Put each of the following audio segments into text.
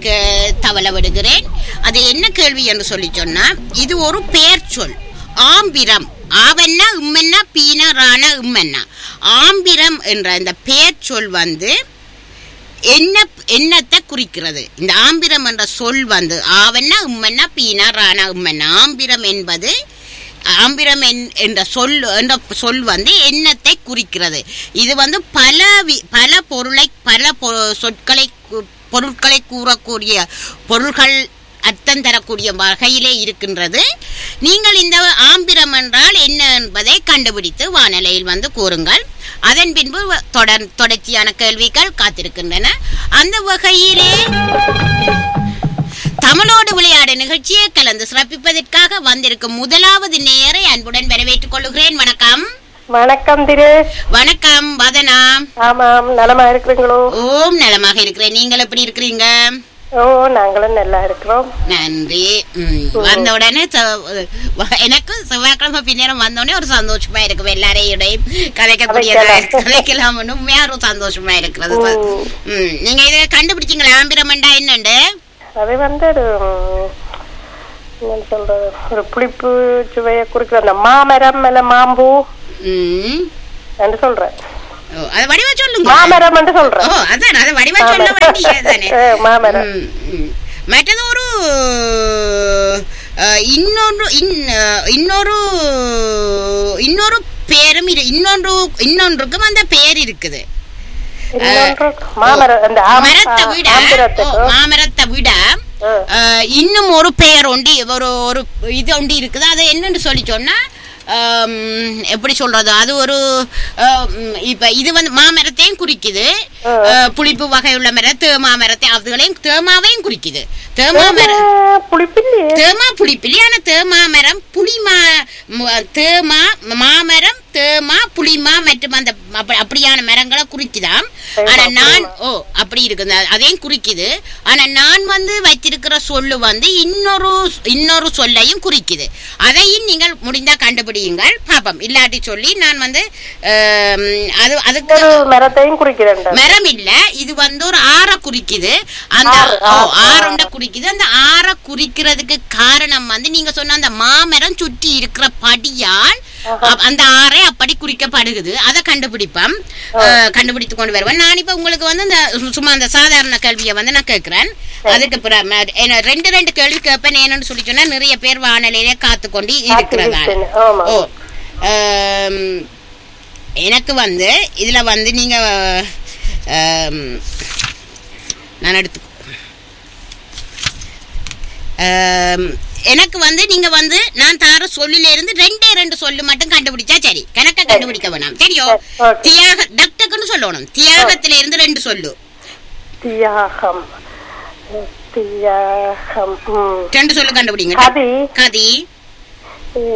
K- தவள விடுகிறேன் அது என்ன கேள்வி என்று சொல்லி சொன்னா இது ஒரு பெயர் சொல் ஆம்பிரம் ஆவன்னா உம்மன்னா பீனா ராணா உம்மன்னா ஆம்பிரம் என்ற இந்த பெயர் சொல் வந்து என்ன என்னத்தை குறிக்கிறது இந்த ஆம்பிரம் என்ற சொல் வந்து ஆவன்னா உம்மன்னா பீனா ராணா உம்மன்னா ஆம்பிரம் என்பது ஆம்பிரம் என்- என்ற சொல் என்ற சொல் வந்து எண்ணத்தை குறிக்கிறது இது வந்து பல வி- பல பொருளை பல பொ- சொற்களை கு- பொருட்களை கூறக்கூடிய பொருள்கள் அர்த்தம் தரக்கூடிய வகையிலே இருக்கின்றது நீங்கள் இந்த ஆம்பிரம் என்றால் என்ன என்பதை கண்டுபிடித்து வானிலையில் வந்து கூறுங்கள் அதன் பின்பு வ- தொடர் தொடர்ச்சியான கேள்விகள் காத்திருக்கின்றன அந்த வகையிலே தமிழோடு விளையாடு நிகழ்ச்சியை கலந்து சிறப்பிப்பதற்காக வந்திருக்கும் முதலாவது நேரை அன்புடன் வரவேற்றுக் கொள்கிறேன் வணக்கம் வணக்கம் திரு வணக்கம் வதனா ஆமாம் நலமா இருக்கிறீங்களோ ஓம் நலமாக இருக்கிறேன் நீங்கள் எப்படி இருக்கிறீங்க ஓ நாங்களும் நல்லா இருக்கிறோம் நன்றி ம், வந்த உடனே ச- வ- எனக்கு செவ்வாய்க்கிழமை பின்னேரம் வந்த உடனே ஒரு சந்தோஷமா இருக்கும் எல்லாரையும் கதைக்கக்கூடியதா கதைக்கலாம். கதைக்கலாம் உண்மையா ஒரு சந்தோஷமா இருக்கிறது ம். ம், நீங்க இதை கண்டுபிடிச்சீங்களா ஆம்பிரமண்டா என்னண்டு அது வந்து ஒரு ம், என்னன்னு சொல்றது ஒரு புளிப்பு சுவையை குறிக்கிற அந்த மாமரம் இல்ல மாம்பூ ம். என்று சொல்றேன் ஓ, அது வடிவா சொல்லுங்க மாமரம் என்று ஓ சொல்றேன் அதான் அது வடிவா சொல்ல வேண்டியதானே ஆ, மாமரம் ம், ம். மற்றது ஒரு அஹ், இன்னொரு இன்- அஹ், இன்னொரு இன்னொரு பேரும் இரு- இன்னொன்று இன்னொன்றுக்கும் அந்த பேர் இருக்குது இன்னொன்று மாமரம் அந்த ஆம்- மரத்தை விட ஓ, ஆம்பிரத்துக்கு மாமரத்தை விட ஆ. அஹ், இன்னும் ஒரு பெயர் ஒண்டி ஒரு ஒரு இது ஒண்டி இருக்குது அது என்னன்னு சொல்லி சொன்னா ஆம், எப்படி சொல்றது அது ஒரு ஆம், இப்ப இது வந்து மாமரத்தையும் குறிக்குது அஹ், புளிப்பு வகை உள்ள மரம் தேமா மரத்தை அதுகளையும் தேமாவையும் குறிக்குது தேமா மரம் ஆ, புளிப்பில்லையே தேமா புளிப்பிலி ஆனா தேமா மரம் புளிமா ம- தேமா மாமரம் தேமா புளிமா மற்றும் அந்த அப்ப- அப்படியான மரங்களை குறிக்குதாம் ஆனா நான் ஓ அப்படி இருக்குது அது- அதையும் குறிக்குது ஆனா நான் வந்து வச்சிருக்கிற சொல்லு வந்து இன்னொரு இன்னொரு சொல்லையும் குறிக்குது அதையும் நீங்கள் முடிந்தா கண்டுபிடியுங்கள் பாப்போம் இல்லாட்டி சொல்லி நான் வந்து ஆம், அது அதுக்கு ஒரு மரத்தையும் குறிக்கிறேன் மரம் இல்ல இது வந்து ஒரு ஆற குறிக்குது அந்த ஆறு, ஓ, ஆறு, ஆறுண்ட குறிக்குது அந்த ஆற குறிக்கிறதுக்கு காரணம் வந்து நீங்க சொன்ன அந்த மாமரம் சுற்றி இருக்கிற படியால் அ- அந்த ஆறை அப்படி குறிக்கப்படுகிறது அதை கண்டுபிடிப்போம் அஹ், கண்டுபிடித்து கொண்டு வருவேன் நான் இப்ப உங்களுக்கு வந்து இந்த சு- சும்மா அந்த சாதாரண கேள்வியை வந்து நான் கேட்கிறேன் அதுக்கு பிற- ம- என்ன, ரெண்டு ரெண்டு கேள்வி கேட்பேன் ஏன்னு சொல்லி சொன்னா நிறைய பேர் வானிலையிலே காத்து கொண்டு இருக்கிறதால காத்திருக்கிறேன். ஆமா. ஓ ஆம், எனக்கு வந்து இதுல வந்து நீங்க ஆம், நான் எடுத்து ஆம், எனக்கு வந்து நீங்க வந்து நான் தார சொல்லில இருந்து ரெண்டே ரெண்டு சொல்லு மட்டும் கண்டுபிடிச்சா சரி கணக்க கண்டுபிடிக்க வேணாம் தெரியும் Okay. தியாக டக்டக்குன்னு சொல்லணும் தியாகத்துல இருந்து ரெண்டு சொல்லு தியாகம் தியாகம் ம். ரெண்டு சொல்லு கண்டுபிடிங்க கதி கதி ஏ,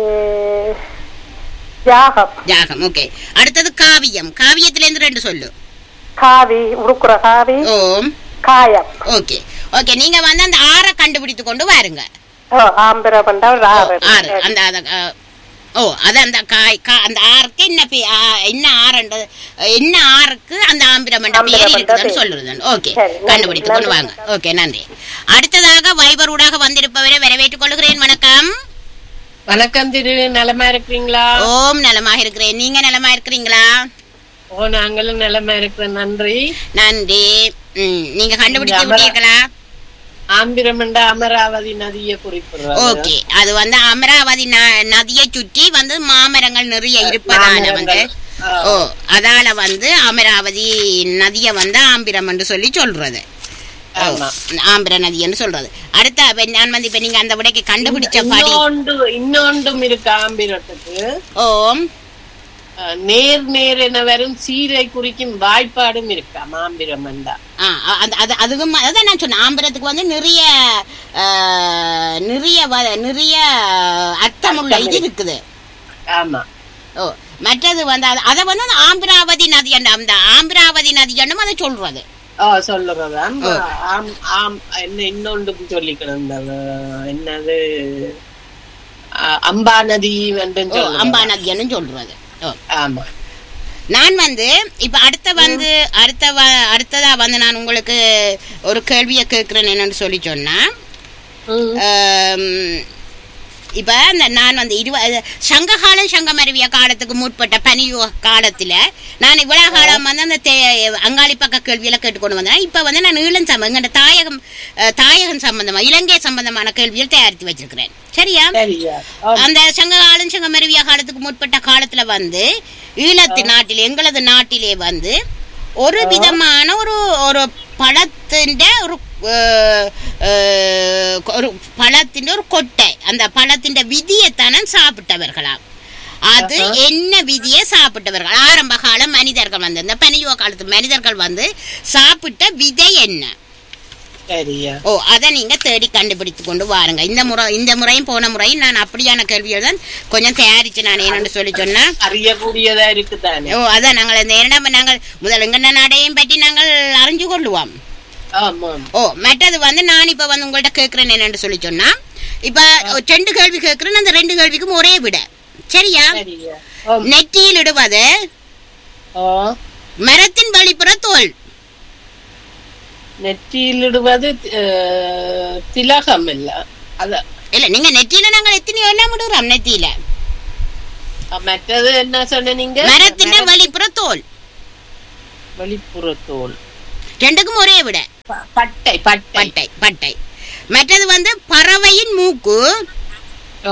தியாகம் தியாகம் ஓகே அடுத்தது காவியம் காவியத்துல இருந்து ரெண்டு சொல்லு காவி உடுக்குற காவி ஓம் காயம் ஓகே ஓகே நீங்க வந்து அந்த ஆறை கண்டுபிடித்து கொண்டு வாருங்க ஓ, ஆம்பிரமண்டா ஒரு ஓ, ஆறு ஆறு அந்த அத, அ, ஓ அது அந்த காய் கா- அந்த ஆறுக்கு என்ன பே- ஆ, என்ன ஆறுன்றது என்ன ஆறுக்கு அந்த ஆம்பிரமண்ட பேர் ஆம்பிரமண்ட இருக்குதுன்னு பேர். சொல்லுறது ஓகே சரி, நன்றி, கண்டுபிடித்து கொண்டு நன்றி. வாங்க ஓகே நன்றி அடுத்ததாக வைபர் ஊடாக வந்திருப்பவரை வரவேற்றுக் கொள்கிறேன் வணக்கம் வணக்கம் திரு நலமா இருக்கிறீங்களா ஓம் நலமாக இருக்கிறேன் நீங்க நலமா இருக்கிறீங்களா ஓ நாங்களும் நலமா இருக்கிறோம் நன்றி நன்றி ம், நீங்க கண்டுபிடித்து அமரா- விட்டீர்களா ஆம்பிரமண்ட அமராவதி நதியை குறிப்பிடுறாங்க ஓகே அது வந்து அமராவதி ந- நதியை சுற்றி வந்து மாமரங்கள் நிறைய இருப்பதால வந்து மாமரங்கள். ஆ. ஓ அதால வந்து அமராவதி நதியை வந்து ஆம்பிரம் என்று சொல்லி சொல்றது ஓ, ஆமா. ஆம்பிர நதின்னு சொல்றது அடுத்த அப்ப நான் வந்து இப்ப நீங்க அந்த விடைக்கு கண்டுபிடிச்ச படி இன்னொன்று இன்னொன்றும் இருக்கு ஆம்பிரத்துக்கு ஓம் அஹ், நேர் நேர் என வரும் சீரை குறிக்கும் வாய்ப்பாடும் இருக்காம் ஆம்பிரமண்டா ஆ, அ- அது அது அதுவும் அதான் நான் சொன்னேன் ஆம்பிரத்துக்கு வந்து நிறைய ஆ, நிறைய வ- நிறைய அர்த்தமுள்ள இது இருக்குது ஆமா ஓ மற்றது வந்து அது- அதை வந்து அந்த ஆம்பிராவதி நதி அந்த ஆம்பிராவதி நதி என்னும் அதை சொல்றது ஓ சொல்லுறதாம் ஆம் ஆம் என்ன இன்னொன்றும் சொல்லிக்கணும் இந்த அஹ், என்னது அஹ், அம்பா நதி வந்து ஓ அம்பா நதின்னு சொல்றது ஓ ஆமா நான் வந்து இப்ப அடுத்த வந்து அடுத்த வ- அடுத்ததா வந்து நான் உங்களுக்கு ஒரு கேள்வியை கேட்குறேன் என்னன்னு சொல்லி சொன்னா ம். ஆம், இப்ப இந்த நான் வந்து இருவ சங்ககாலம் சங்கமருவிய காலத்துக்கு முற்பட்ட பனியுக காலத்துல நான் இவ்வளவு காலம் வந்து அந்த தே- அங்காளி பக்க கேள்வியில கேட்டுக்கொண்டு வந்தேன் இப்ப வந்து நான் ஈழம் சம்பந்தம் எங்கட தாயகம் அஹ், தாயகம் சம்பந்தமா இலங்கை சம்பந்தமான கேள்விகள் தயாரித்து வச்சிருக்கிறேன் சரியா சரியா ஆ, அந்த சங்ககாலம் சங்கமருவிய காலத்துக்கு முற்பட்ட காலத்துல வந்து ஈழத்து நாட்டிலே எங்களது நாட்டிலே வந்து ஒரு விதமான ஒரு ஒரு பழத்தின் ஒரு அஹ், அஹ், ஒரு பழத்தின் ஒரு கொட்டை அந்த பழத்தின் விதியைத்தானே சாப்பிட்டவர்களாம் அது என்ன விதியை சாப்பிட்டவர்கள் ஆரம்ப கால மனிதர்கள் வந்து இந்த பனியுக காலத்து மனிதர்கள் வந்து சாப்பிட்ட விதை என்ன சரியா ஓ அதை நீங்க தேடி கண்டுபிடித்து கொண்டு வாருங்க இந்த முறை இந்த முறையும் போன முறையும் நான் அப்படியான கேள்விகள் தான் கொஞ்சம் தயாரிச்சு நான் என்னன்னு சொல்லி சொன்னா அறியக்கூடியதா இருக்குதானே ஓ அதான் நாங்கள் இந்த இரண்டாம் நாங்கள் முதல் எங்கண்ட நாடையும் பற்றி நாங்கள் அறிஞ்சு கொள்ளுவோம் ஆமாம் ஓ மற்றது வந்து நான் இப்ப வந்து உங்கள்ட்ட கேட்கிறேன் என்னன்னு சொல்லி சொன்னா இப்ப ரெண்டு கேள்வி கேட்கிறேன் அந்த ரெண்டு கேள்விக்கும் ஒரே விட சரியா சரியா ஆம். நெற்றியில் இடுவது ஆ, மரத்தின் வெளிப்புற தோல் நெற்றியில் இடுவது அஹ், திலகம் இல்ல அத இல்ல நீங்க நெற்றியில நாங்கள் எத்தனையோ எல்லாம் விடுறோம் நெத்தியில அஹ், மற்றது என்ன சொன்ன நீங்க மரத்தின் வெளிப்புற தோல் வெளிப்புற தோல் ரெண்டுக்கும் ஒரே விட ப- பட்டை பட்டை பட்டை பட்டை மற்றது வந்து பறவையின் மூக்கு ஓ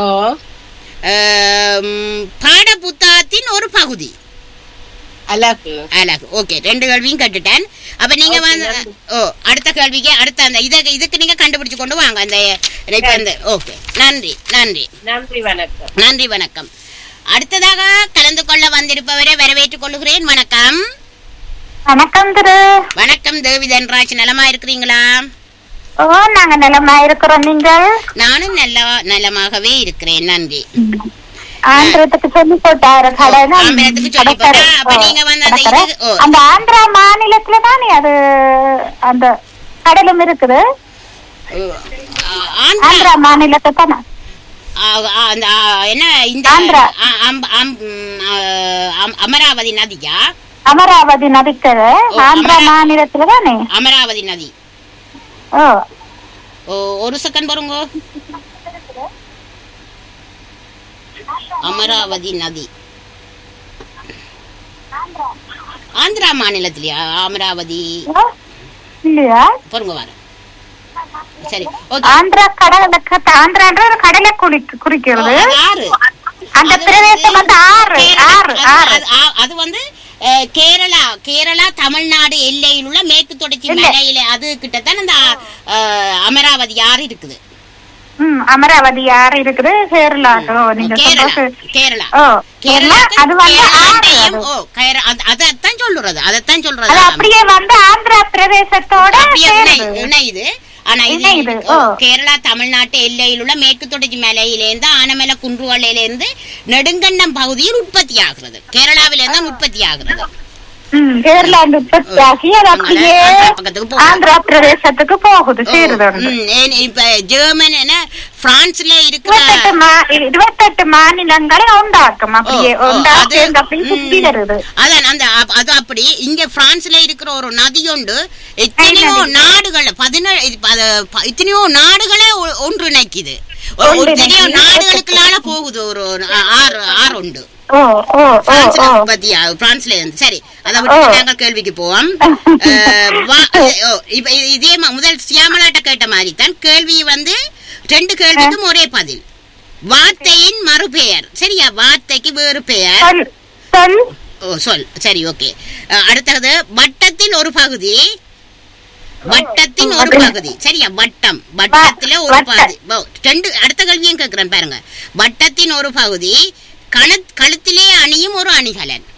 ஆம், பாட புத்தகத்தின் ஒரு பகுதி அழகு அழகு ஓகே ரெண்டு கேள்வியும் கேட்டுட்டேன் அப்ப நீங்க Okay, வந்து நன்றி. ஓ அடுத்த கேள்விக்கு அடுத்த அந்த இதை இதுக்கு நீங்க கண்டுபிடிச்சு கொண்டு வாங்க அந்த இப்ப அந்த ஓகே நன்றி நன்றி நன்றி வணக்கம் நன்றி வணக்கம் அடுத்ததாக கலந்து கொள்ள வந்திருப்பவரை வரவேற்றுக் கொள்கிறேன் வணக்கம் வணக்கம் திரு வணக்கம் தேவி தன்ராஜ் நலமா இருக்கிறீங்களா ஓ நாங்க நிலமா இருக்கிறோம் நீங்கள் நானும் நல்ல நலமாகவே இருக்கிறேன் நன்றி ஆந்திரத்துக்கு சொல்லி போட்டாரு கடை ஓ, ஆந்திரத்துக்கு சொல்லி போட்டா, அப்ப நீங்க வந்து அந்த இது- ஓ. அந்த ஆந்திரா மாநிலத்துல தானே அது அந்த கடலும் இருக்குது ஆ, ஆந்திரா ஆந்திரா மாநிலத்தை தானே ஆ, ஆ, அந்த ஆ, என்ன இந்த ஆந்திரா. ஆ, அம்- அம்- ம், ஆ, அம்- அமராவதி நதியா அமராவதி நதிக்கரை ஓ, ஆந்திரா அமரா- மாநிலத்துல தானே அமராவதி நதி ஓ ஓ ஒரு செகண்ட் பாருங்க அமராவதி நதி ஆந்திரா மாநிலத்திலயா அமராவதி ஓ, இல்லையா பாருங்க வர சரி ஓகே ஆந்திரா கடலுக்கு ஆந்திரான்ற ஒரு கடலை குறி- குறிக்கிறது ஆறு அந்த அது பிரதேசம் வந்து ஆறு கேரளா- ஆறு அது- ஆறு அது- ஆ- அது வந்து அஹ், கேரளா கேரளா தமிழ்நாடு எல்லையில் உள்ள மேற்கு தொடர்ச்சி இல்ல. மலையில அது கிட்டத்தான் அந்த அஹ், அமராவதி ஆறு இருக்குது ம் அமராவதி ஆறு இருக்குது கேரளா ஓ நீங்க கேரளா சொல்றது கேரளா ஓ கேரளா கேரளாக்கு அது வந்து ஆறு கேரளாண்டையும், அது. ஓ, கேர- அது- அதைத்தான் சொல்றது அதைத்தான் அது சொல்றது அப்படியே வந்து ஆந்திரா பிரதேசத்தோட அப்படியே இணை- சேருது. இணையுது ஆனா இது இணையுது, ஓ, ஓ. கேரளா தமிழ்நாட்டு எல்லையில் உள்ள மேற்கு தொடர்ச்சி மலையிலேருந்து ஆனமலை குன்றுவலையிலிருந்து நெடுங்கண்டம் பகுதியில் உற்பத்தி ஆகிறது கேரளாவிலிருந்து உற்பத்தி ஆகிறது ம், கேரளா உற்பத்தி ஆகி அது அப்படியே ஆந்திரா பக்கத்துக்கு போகுது. ஆந்திரா பிரதேசத்துக்கு போகுது சேருது ஓ, ம், ஏன் இப்ப ஜெர்மன் என்ன பிரான்ஸ்ல இருக்கிற இருபத்தெட்டு மா- இருபத்தெட்டு மாநிலங்களை உண்டாக்கும் அப்படியே ஓ, ஓ, உண்டாக்கி அது- அங்க அப்படியே சுத்தி ம், வருது அதான் அந்த அப்- அது அப்படி இங்க பிரான்ஸ்ல இருக்கிற ஒரு நதியுண்டு எத்தனையோ நதி. நாடுகள் பதினேழு இது ப- ப- எத்தனையோ நாடுகளை ஒ- ஒன்றிணைக்குது ஒரு ஒன்றிணைக்குது. எத்தனையோ நாடுகளுக்குள்ளால போகுது ஒரு ஆ- ஆறு ஆறு உண்டு ஓ ஓ ஓ பிரான்ஸ்ல ஓ உற்பத்தி ஆகுது பிரான்ஸ்ல இருந்து சரி அதை விட்டு ஓ. நாங்கள் கேள்விக்கு போவோம் அஹ், வா- ஓ, இப்ப இது- இதே மா- முதல் சியாமலாட்ட கேட்ட மாதிரி தான் கேள்வி வந்து ரெண்டு கேள்விக்கும் ஒரே பதில் வார்த்தையின் மறுபெயர் சரியா வார்த்தைக்கு வேறு பெயர் சொல் சொல் ஓ சொல் சரி ஓகே அடுத்தது வட்டத்தின் ஒரு பகுதி வட்டத்தின் ஒரு அப்படி- பகுதி சரியா வட்டம் வட்டத்துல ஒரு வட்ட- பகுதி ஓ, ரெண்டு அடுத்த கேள்வியும் கேட்கிறேன் பாருங்க வட்டத்தின் ஒரு பகுதி கண கழுத்திலே அணியும் ஒரு அணிகலன்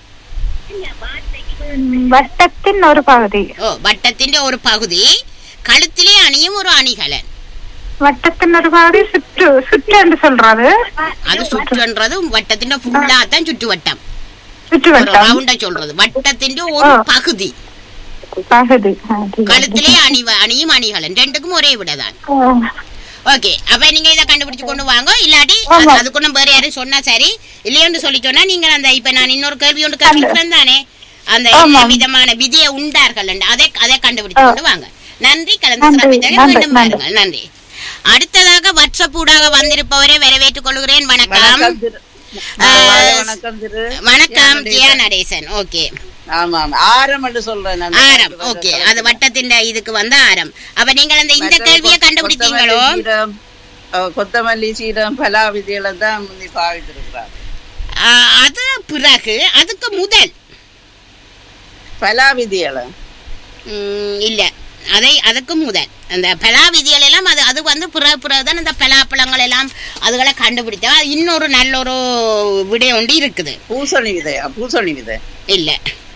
ம், வட்டத்தின் ஒரு பகுதி ஓ வட்டத்தின் ஒரு பகுதி கழுத்திலே அணியும் ஒரு அணிகலன் வட்டத்தின் ஒரு பகுதி சுற்று சுற்று என்று சொல்றது அது சுற்றுன்றது வட்டத்தின் ஃபுல்லா தான் சுற்று வட்டம் சுற்று ஒரு வட்டம் ரவுண்டா சொல்றது வட்டத்தின் ஒரு ஆ. பகுதி பகுதி ஆ, சரி. கழுத்திலே அணி அணியும் அணிகலன் ரெண்டுக்கும் ஒரே விடதான் ஓ, ஓகே அப்ப நீங்க இத கண்டுபிடிச்சு கொண்டு வாங்க இல்லாட்டி ஆமா. அது- அதுக்கு நம்ம வேற யாரும் சொன்னா சரி இல்லையோன்னு சொல்லி சொன்னா நீங்க அந்த இப்ப நான் இன்னொரு கேள்வி ஒன்று கேட்கிறேன் தானே அந்த ஆமா. என்ன விதமான விதியை உண்டார்கள் அதை அதை கண்டுபிடிச்சு ஆ. கொண்டு வாங்க நன்றி கலந்து நன்றி, சிறப்பித்ததற்கு நன்றி, மீண்டும் நன்றி. பாருங்கள் நன்றி அடுத்ததாக வாட்ஸ்அப் ஊடாக வந்திருப்பவரை வரவேற்றுக் கொள்கிறேன் வணக்கம் வணக்கம் திரு ஆ, வணக்கம் திரு வணக்கம் ஜெயா ஜியா நடேசன். நடேசன் ஓகே ஆமா ஆமா ஆரம் என்று சொல்றேன் நான். ஆரம் ஓகே அது வட்டத்தின் இதுக்கு வந்து ஆரம் அப்ப நீங்கள் அந்த இந்த மற்ற கேள்வியை கொ- கண்டுபிடித்தீங்களோ கொத்தமல்லி சீரம், அஹ், கொத்தமல்லி சீரம் பலா விதிகளை தான் முந்தி பாவித்திருக்கிறார் ஆ, அது பிறகு அதுக்கு முதல் பலா விதிகளை ம், இல்ல அதை அதுக்கு முதல் அந்த பலா விதிகள் எல்லாம் அது அது வந்து பிற பிறகுதான் இந்த பலாப்பழங்கள் எல்லாம் அதுகளை கண்டுபிடித்தா அது இன்னொரு நல்ல ஒரு விடை ஒன்று இருக்குது பூசணி விதை பூசணி விதை இல்ல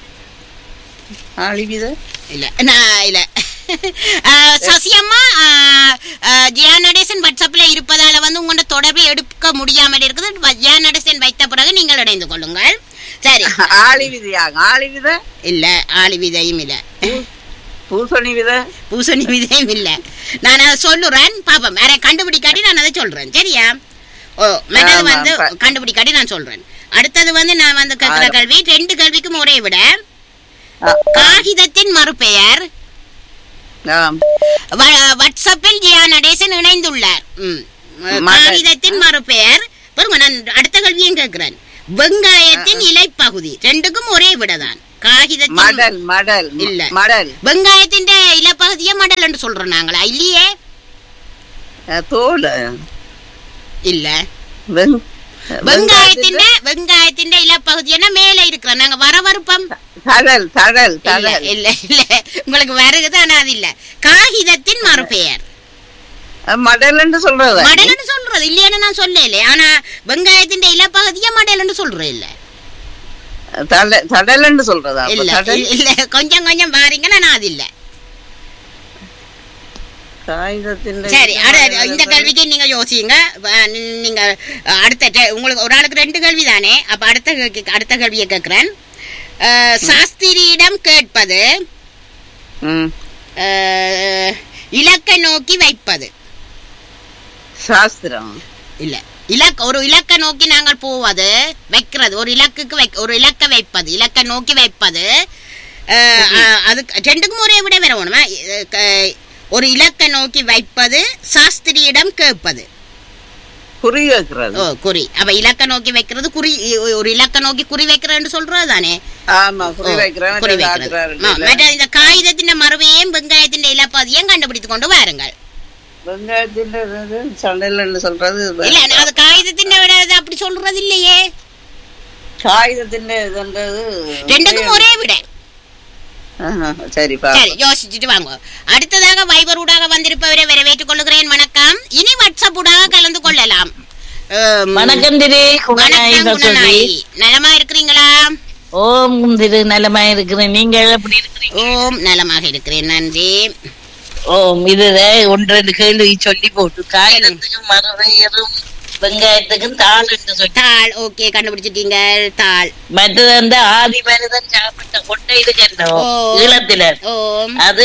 ஆளி விதை இல்ல நான் இல்ல ஆ, சசியம்மா ஆ, ஆ, ஜியா நடேசன் வாட்ஸ்அப்ல இருப்பதால வந்து உங்களோட தொடர்பை எடுக்க முடியாமல் இருக்குது வ- ஜியா நடேசன் வைத்த பிறகு நீங்கள் இணைந்து கொள்ளுங்கள் சரி ஆளி விதையாக ஆளி விதை இல்ல ஆளி விதையும் இல்ல பூ- பூசணி விதை பூசணி விதையும் இல்ல நான் அதை சொல்லுறேன் பாப்போம் வேற கண்டுபிடிக்காட்டி நான் அதை சொல்றேன் சரியா ஓ மற்றது ஆமா, வந்து ப- கண்டுபிடிக்காட்டி நான் சொல்றேன் அடுத்தது வந்து நான் வந்து கேட்கிற ஆ. கல்வி ரெண்டு கல்விக்கும் ஒரே விட ஆ, காகிதத்தின் மறுபெயர் ஆம். வ- வாட்ஸ்அப்பில் ஜியா நடேசன் இணைந்துள்ளார் ம். மடல். காகிதத்தின் மறுபெயர் பாருங்க நான் அடுத்த கல்வியும் கேட்கிறேன் வெங்காயத்தின் இலைப்பகுதி ரெண்டுக்கும் ஒரே விடதான் காகிதத்தின் மடல் மடல் இல்ல. மடல் வெங்காயத்தின் இலைப்பகுதியை மடல் என்று சொல்றோம் நாங்களா இல்லையே அஹ், தோல் இல்ல வெங்- வெங்காயத்தின் வெங்காயத்தின் இலைப்பகுதின்னா மேல இருக்கிற நாங்க வரவருப்பம் தழல் தழல் இல்ல தழல் இல்ல இல்ல உங்களுக்கு வருகுது ஆனா அது இல்ல காகிதத்தின் மறுபெயர் அஹ், மடல் என்று சொல்றது மடல்னு சொல்றது இல்லையான்னு நான் சொல்லல ஆனா வெங்காயத்தின் இலைப்பகுதிய மடல்னு சொல்றேன் இல்ல தழ- தடல் என்று சொல்றதா அப்ப இல்ல தடல் இல்ல கொஞ்சம் கொஞ்சம் பாருங்க நான் அது இல்ல காகிதத்தின் சரி அட- இந்த கேள்விக்கு நீங்க யோசிங்க வ- நீங்க அடுத்த டெ- உங்களுக்கு ஒரு ஆளுக்கு ரெண்டு கேள்வி தானே அப்ப அடுத்த கேள்விக்கு- அடுத்த கேள்வியை கேட்கிறேன் அஹ், சாஸ்திரியிடம் கேட்பது ம். அஹ், இலக்கை நோக்கி வைப்பது சாஸ்திரம் இல்ல இலக்க ஒரு இலக்கை நோக்கி நாங்கள் போவது வைக்கிறது ஒரு இலக்குக்கு வை ஒரு இலக்கை வைப்பது இலக்கை நோக்கி வைப்பது அஹ், அஹ், அதுக்கு ரெண்டுக்கும் ஒரே விட வேற வேணுமா அஹ், க- ஒரு இலக்கை நோக்கி வைப்பது சாஸ்திரியிடம் கேட்பது குறி வைக்கிறது ஓ குறி அப்ப இலக்க நோக்கி வைக்கிறது குறி இ- ஒரு இலக்க நோக்கி குறி வைக்கிறேன்னு சொல்றது தானே ஆமா குறி ஓ, வைக்கிறேன் குறி மற்றது வைக்கிறது ஆக்குறாரு ஆ, இல்ல. மற்ற இந்த காகிதத்தின் மறுவையும் வெங்காயத்தின் இலப்பாதியும் கண்டுபிடித்து கொண்டு வாருங்கள் வெங்காயத்தின் இது சண்டையில் சொல்றது இல்ல நான் அது காகிதத்தின் விட இது அப்படி சொல்றது இல்லையே காகிதத்தின் இதுன்றது ரெண்டுக்கும் ஒரே விட ஆஹா, சரிப்பா சரி யோசிச்சுட்டு வாங்க அடுத்ததாக வைபர் ஊடாக வந்திருப்பவரை வரவேற்றுக் கொள்கிறேன் வணக்கம் இனி வாட்ஸ்அப் ஊடாக கலந்து கொள்ளலாம் ஆம், வணக்கம் திரு குணநாயகி வணக்கம் சகோதரி குணநாயகி நலமா இருக்கிறீங்களா ஓம் திரு நலமா இருக்கிறேன் நீங்க எப்படி இருக்கிறீங்க ஓம் நலமாக இருக்கிறேன் நன்றி ஓம் இது ஒன்று ரெண்டு கேள்வி சொல்லி போட்டு காகிதத்துக்கும் மரவையரும் வெங்காயத்துக்கும் தாள் என்று சொல்லி தாள் ஓகே கண்டுபிடிச்சிட்டீங்க தாள் மற்றது அந்த ஆதி மனிதன் சாப்பிட்ட கொட்டை இருக்கோ ஓ. ஈழத்துல ஓம் அது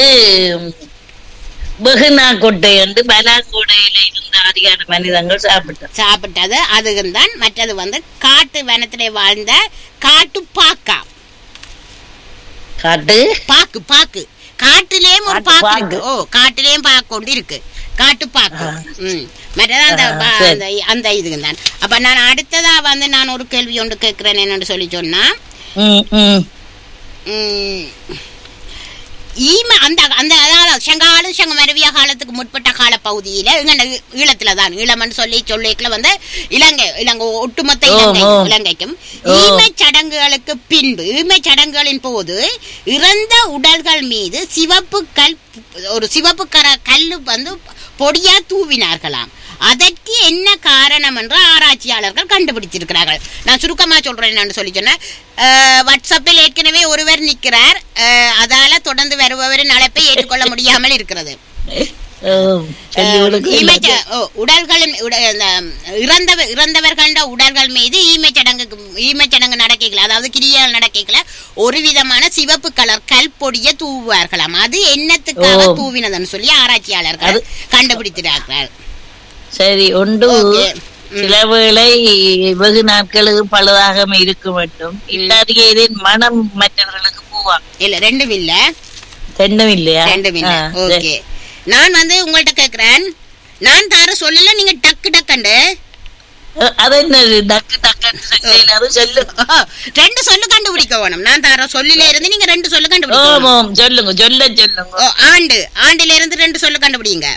வெகுனா கொட்டை என்று பலாங்கொடையில இருந்த அதிகார மனிதங்கள் சாப்பிட்டார் சாப்பிட்டது அதுதான் மற்றது வந்து காட்டு வனத்திலே வாழ்ந்த காட்டு பாக்கா காட்டு பாக்கு பாக்கு காட்டுலயும் ஒரு காட்டு பாக்கு பாக்கு. இருக்கு ஓ காட்டுலயும் பாக்கு கொண்டு இருக்கு காட்டு பாக்கு ம் மற்றது அந்த ஆ, பா- சரி. அந்த அந்த இதுக்கு தான் அப்ப நான் அடுத்ததா வந்து நான் ஒரு கேள்வி ஒன்று கேட்கிறேன் என்னன்னு சொல்லி சொன்னா ம் ம் ம், ஈம அந்த அந்த அதாவது சங்கால சங்க மருவிய காலத்துக்கு முற்பட்ட கால பகுதியில இங்க ஈழத்துல தான் ஈழம்னு சொல்லி சொல்லிக்கல வந்து இலங்கை இலங்கை ஒட்டுமொத்த ஓ, இலங்கை ஓ. இலங்கைக்கும் ஓ. ஈமை சடங்குகளுக்கு பின்பு ஈமை சடங்குகளின் போது இறந்த உடல்கள் மீது சிவப்பு கல் ஒரு சிவப்பு கர கல்லு வந்து பொடியா தூவினார்களாம் அதற்கு என்ன காரணம் என்று ஆராய்ச்சியாளர்கள் கண்டுபிடிச்சிருக்கிறார்கள் நான் சுருக்கமா சொல்றேன் என்னன்னு சொல்லி சொன்னேன் அஹ், வாட்ஸ்அப்பில் ஏற்கனவே ஒருவர் நிற்கிறார் அஹ், அதால தொடர்ந்து வருபவரின் அழைப்பை ஏற்றுக்கொள்ள முடியாமல் இருக்கிறது ஓம் சொல்லி அஹ், கொடுக்க ஈமைச்ச ஓ, உடல்களின் உட- இந்த இறந்தவ இறந்தவர்கள உடல்கள் மீது ஈமைச் சடங்கு ஈமைச் சடங்கு நடக்கைகள் அதாவது கிரியல் நடக்கைகளை ஒரு விதமான சிவப்பு கலர் கல் பொடிய தூவுவார்களாம் அது என்னத்துக்காக ஓ. தூவினதுன்னு சொல்லி ஆராய்ச்சியாளர்கள் அது- கண்டுபிடித்திருக்கிறார்கள் சரி ஒன்று ஓகே. ம். சில வேளை வெகு நாட்களுக்கு பழுதாக இருக்க வேண்டும் இல்லாத ஏதேன் மனம் மற்றவர்களுக்கு போவாங்க இல்ல ரெண்டும் இல்ல ரெண்டும் இல்லையா ரெண்டும் இல்ல ஆ, ஓகே நான் வந்து உங்கள்ட்ட கேக்குறேன் நான் தார சொல்லல நீங்க டக்கு டக்குண்டு அஹ், அது என்ன டக்கு டக்குன்னு சொல்லல, அது சொல்லு ரெண்டு சொல்லு கண்டுபிடிக்க வேணும் நான் தார சொல்லில இருந்து நீங்க ரெண்டு சொல்லு ஓம் கண்டுபிடிக்கணும் ஓம் சொல்லுங்க சொல்ல சொல்லுங்க ஓ, ஆண்டு ஆண்டுல இருந்து ரெண்டு சொல்லு கண்டுபிடிங்க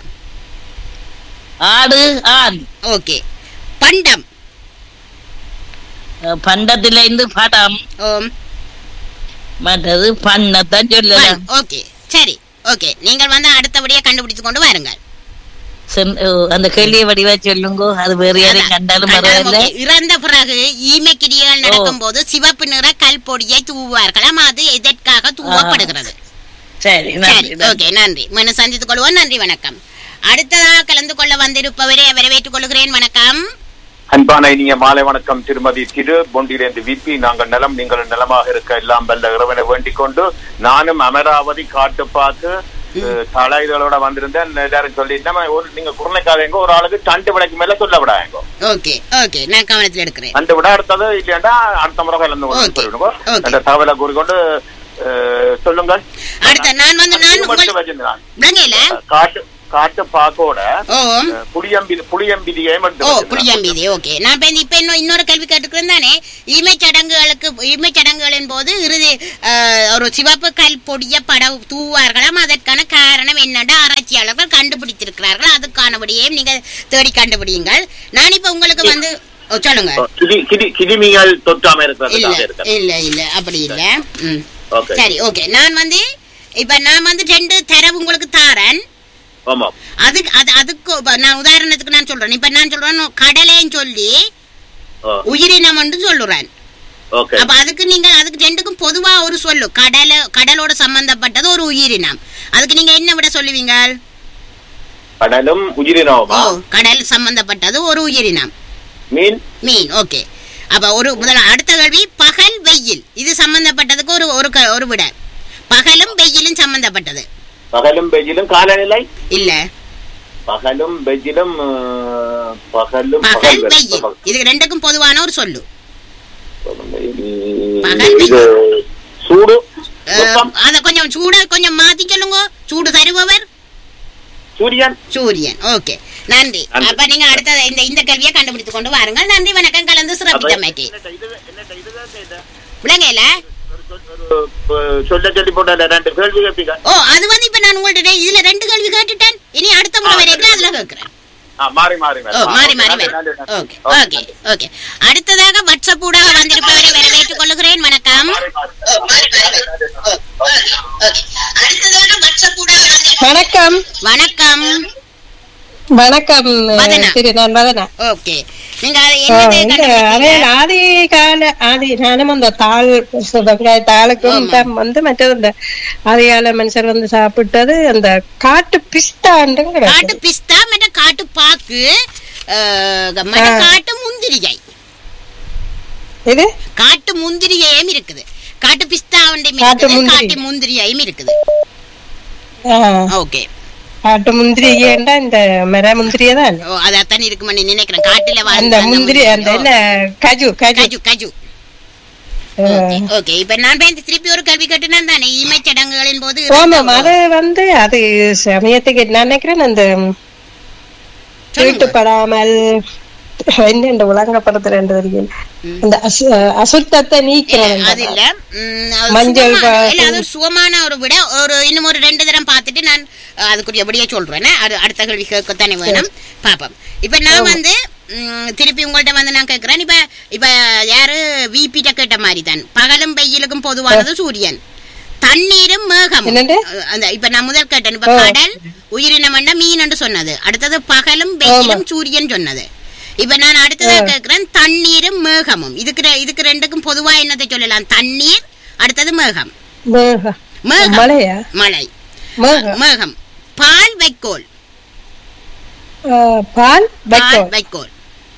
ஆடு ஆண் ஓகே பண்டம் அஹ், பண்டத்துல இருந்து படம் ஓம் மற்றது பண்ணத்தான் சொல்லலாம் ஓகே சரி ஓகே நீங்கள் வந்து அடுத்தபடியா கண்டுபிடிச்சு கொண்டு வாருங்கள் சென்- ஓ, அந்த கேள்வியை வடிவா சொல்லுங்க அது வேற யாரையும் அதான், கண்டாலும் கண்டாலும் பரவாயில்ல okay. இறந்த பிறகு ஈமை கிரிகள் நடக்கும் போது சிவப்பு நிற கல் பொடியை தூவுவார்களாம் அது எதற்காக தூவப்படுகிறது சரி சரி நன்றி, நன்றி. ஓகே நன்றி மீண்டும் சந்தித்துக் கொள்வோம் நன்றி வணக்கம் அடுத்ததாக கலந்து கொள்ள வந்திருப்பவரை வரவேற்றுக் கொள்கிறேன் வணக்கம் அன்பான இனிய மாலை வணக்கம் திருமதி திரு பொண்டிலிருந்து விபி நாங்கள் நலம் நீங்கள் நலமாக இருக்க எல்லாம் வல்ல இறைவனை வேண்டிக் கொண்டு நானும் அமராவதி காட்டு பார்த்து தலைகளோட வந்திருந்தேன் எல்லாரும் சொல்லிட்டேன் ஒரு நீங்க குரணைக்காதீங்க ஒரு ஆளுக்கு தண்டு விடைக்கு மேல சொல்ல விடாங்க ஓகே ஓகே நான் கவனத்தில் எடுக்கிறேன் தண்டு விட அடுத்தது இல்லையாண்டா அடுத்த முறை கலந்து கொண்டு Okay. சொல்லிடுங்க Okay. அந்த தகவலை கூறிக்கொண்டு அஹ், சொல்லுங்கள் அடுத்த நான் வந்து நான் இது மட்டும் உங்கள் வச்சிருந்தேன். விளங்கல காட்டு காட்டு பாக்கோட ஓ அஹ், புளியம்பி புளியம்பிதியை மட்டும் ஓ வச்சிருந்தேன். புளியம்பீதி ஓகே நான் இப்ப இந்த- இப்ப இன்னும் இன்னொரு கேள்வி கேட்டுக்கிறேன் தானே இமை சடங்குகளுக்கு இமை சடங்குகளின் போது இறுதி ஆஹ், ஒரு சிவப்பு கல் பொடிய பட தூவார்களாம் அதற்கான காரணம் என்னென்று ஆராய்ச்சியாளர்கள் கண்டுபிடித்திருக்கிறார்கள் அதுக்கானபடியே நீங்க தேடி கண்டுபிடியுங்கள் நான் இப்ப உங்களுக்கு வந்து ஓ, சொல்லுங்க ஓ, கிளி- கிளி- கிளிமிகள் தொற்றாம இல்ல இருக்கிறதுக்காக இருக்கிறது இல்ல இல்ல அப்படி இல்ல ம் ஓகே சரி ஓகே நான் வந்து இப்ப நான் வந்து ரெண்டு தரவு உங்களுக்கு தாரேன் ஆமா அதுக்கு அது அதுக்கு இப்ப நான் உதாரணத்துக்கு நான் சொல்றேன் இப்ப நான் சொல்றேன் கடலைன்னு சொல்லி ஓ, உயிரினம் என்று சொல்லுறேன் ஓகே அப்ப அதுக்கு நீங்க அதுக்கு ரெண்டுக்கும் பொதுவா ஒரு சொல்லு கடல கடலோட சம்பந்தப்பட்டது ஒரு உயிரினம் அதுக்கு நீங்க என்ன விட சொல்லுவீங்க கடலும் ஓ உயிரினமா கடல் சம்பந்தப்பட்டது ஒரு உயிரினம் மீன் மீன் ஓகே அப்ப ஒரு முதல்ல அடுத்த கேள்வி பகல் வெயில் இது சம்பந்தப்பட்டதுக்கு ஒரு ஒரு க- ஒரு விட பகலும் வெயிலும் சம்பந்தப்பட்டது பகலும் வெயிலும் காலநிலை இல்ல பகலும் வெயிலும் அஹ், பகலும் பகல் பகல் வெயில் பகல். இது ரெண்டுக்கும் பொதுவான ஒரு சொல்லு வெயில். பகல் இது சூடு அஹ், வெப்பம் அத கொஞ்சம் சூட கொஞ்சம் மாத்தி சொல்லுங்க சூடு தருபவர் சூரியன் சூரியன் ஓகே நன்றி நன்றி. அப்ப நீங்க அடுத்த இந்த இந்த கேள்வியை கண்டுபிடித்துக் கொண்டு வாருங்கள் நன்றி வணக்கம் கலந்து சிறப்பித்தமைக்கு என்னட்ட இது- என்னட்ட இதுதான் செய்த. விளங்கல ஒரு சொல்- ஒரு, அஹ், சொல்ல சொல்லி போட்ட ரெண்டு கேள்வி கேட்பீங்க ஓ அது வந்து இப்ப நான் உங்கள்ட்ட இதுல ரெண்டு கேள்வி கேட்டுட்டேன் இனி அடுத்த முறை ஆ, வரைக்கும் அதுல கேட்கிறேன் ஆ, மாறி மாறி ஓ மாறி மாறி வரும் ஓகே ஓகே ஓகே அடுத்ததாக வாட்ஸ்அப் ஊடாக வந்திருப்பவரை வரவேற்றுக் கொள்கிறேன் வணக்கம் வணக்கம் வணக்கம் வணக்கம் வதனா. திரு நான் வதனா ஓகே நீங்க அதை ஆ, என்னது இந்த அதே கண்டுபிடிச்சீங்க? ஆதி கால ஆதி நானும் அந்த தாள் வெங்காய தாளுக்கும் ஆமா. தான் வந்து மற்றது இந்த ஆதிகால மனுஷர் வந்து சாப்பிட்டது அந்த காட்டு பிஸ்தாண்டுங்க காட்டு பிஸ்தா மற்றும் காட்டு பாக்கு அஹ், மற்ற ஆ. காட்டு முந்திரிகை இது காட்டு முந்திரிகையும் இருக்குது காட்டு பிஸ்தாவண்டையும் காட்டு இருக்குது முந்திரி. காட்டு முந்திரிகையும் இருக்குது ஆ, ஓகே காட்டு முந்திரி ஏண்டா இந்த மர முந்திரியே தான் ஓ அதான் இருக்குமான்னு நினைக்கிறேன் காட்டுல அந்த வாழ்ந்த முந்திரி அந்த ஓ, என்ன கஜு கஜு கஜு கஜு ஆ. ஓகே ஓகே இப்ப நான் போய் திருப்பி ஒரு கேள்வி கேட்டுனா தானே ஈமை சடங்குகளின் போது ஆமாம் அது வந்து அது சமயத்துக்கு நான் நினைக்கிறேன் அந்த தீட்டுப்படாமல் என்ன இந்த உலகப்படுத்துற ரெண்டு வரிகள் அந்த அசு- அசுத்தத்தை நீக்கிறேன் அது இல்ல ம், அது மஞ்சள் சுகமான- பா- இல்ல, அது சுகமான ஒரு விட ஒரு இன்னும் ஒரு ரெண்டு தரம் பார்த்துட்டு நான் அஹ், அதுக்குரியபடியே சொல்றேன் அது அடுத்த கேள்வி கேட்கத்தானே வேணும் பாப்போம் இப்ப நான் வந்து ம், திருப்பி உங்கள்ட்ட வந்து நான் கேட்கிறேன் இப்ப இப்ப யாரு விபிட்ட கேட்ட மாதிரி தான் பகலும் வெயிலுக்கும் பொதுவானது சூரியன் தண்ணீரும் மேகம் என்னண்டு? அந்த இப்ப நான் முதல் கேட்டேன் இப்ப ஓ. கடல் உயிரினம் என்ன மீன் என்று சொன்னது அடுத்தது பகலும் வெயிலும் சூரியன் சொன்னது இப்ப நான் அடுத்ததா கேட்கிறேன் தண்ணீரும் மேகமும் இதுக்கு ரெ- இதுக்கு ரெண்டுக்கும் பொதுவா என்னத்தை சொல்லலாம் தண்ணீர் அடுத்தது மேகம் மேகம். மேகம் மழையா மழை மேகம். மேகம் பால் வைக்கோல் ஆ, பால் பால் வைக்கோல் வைக்கோல்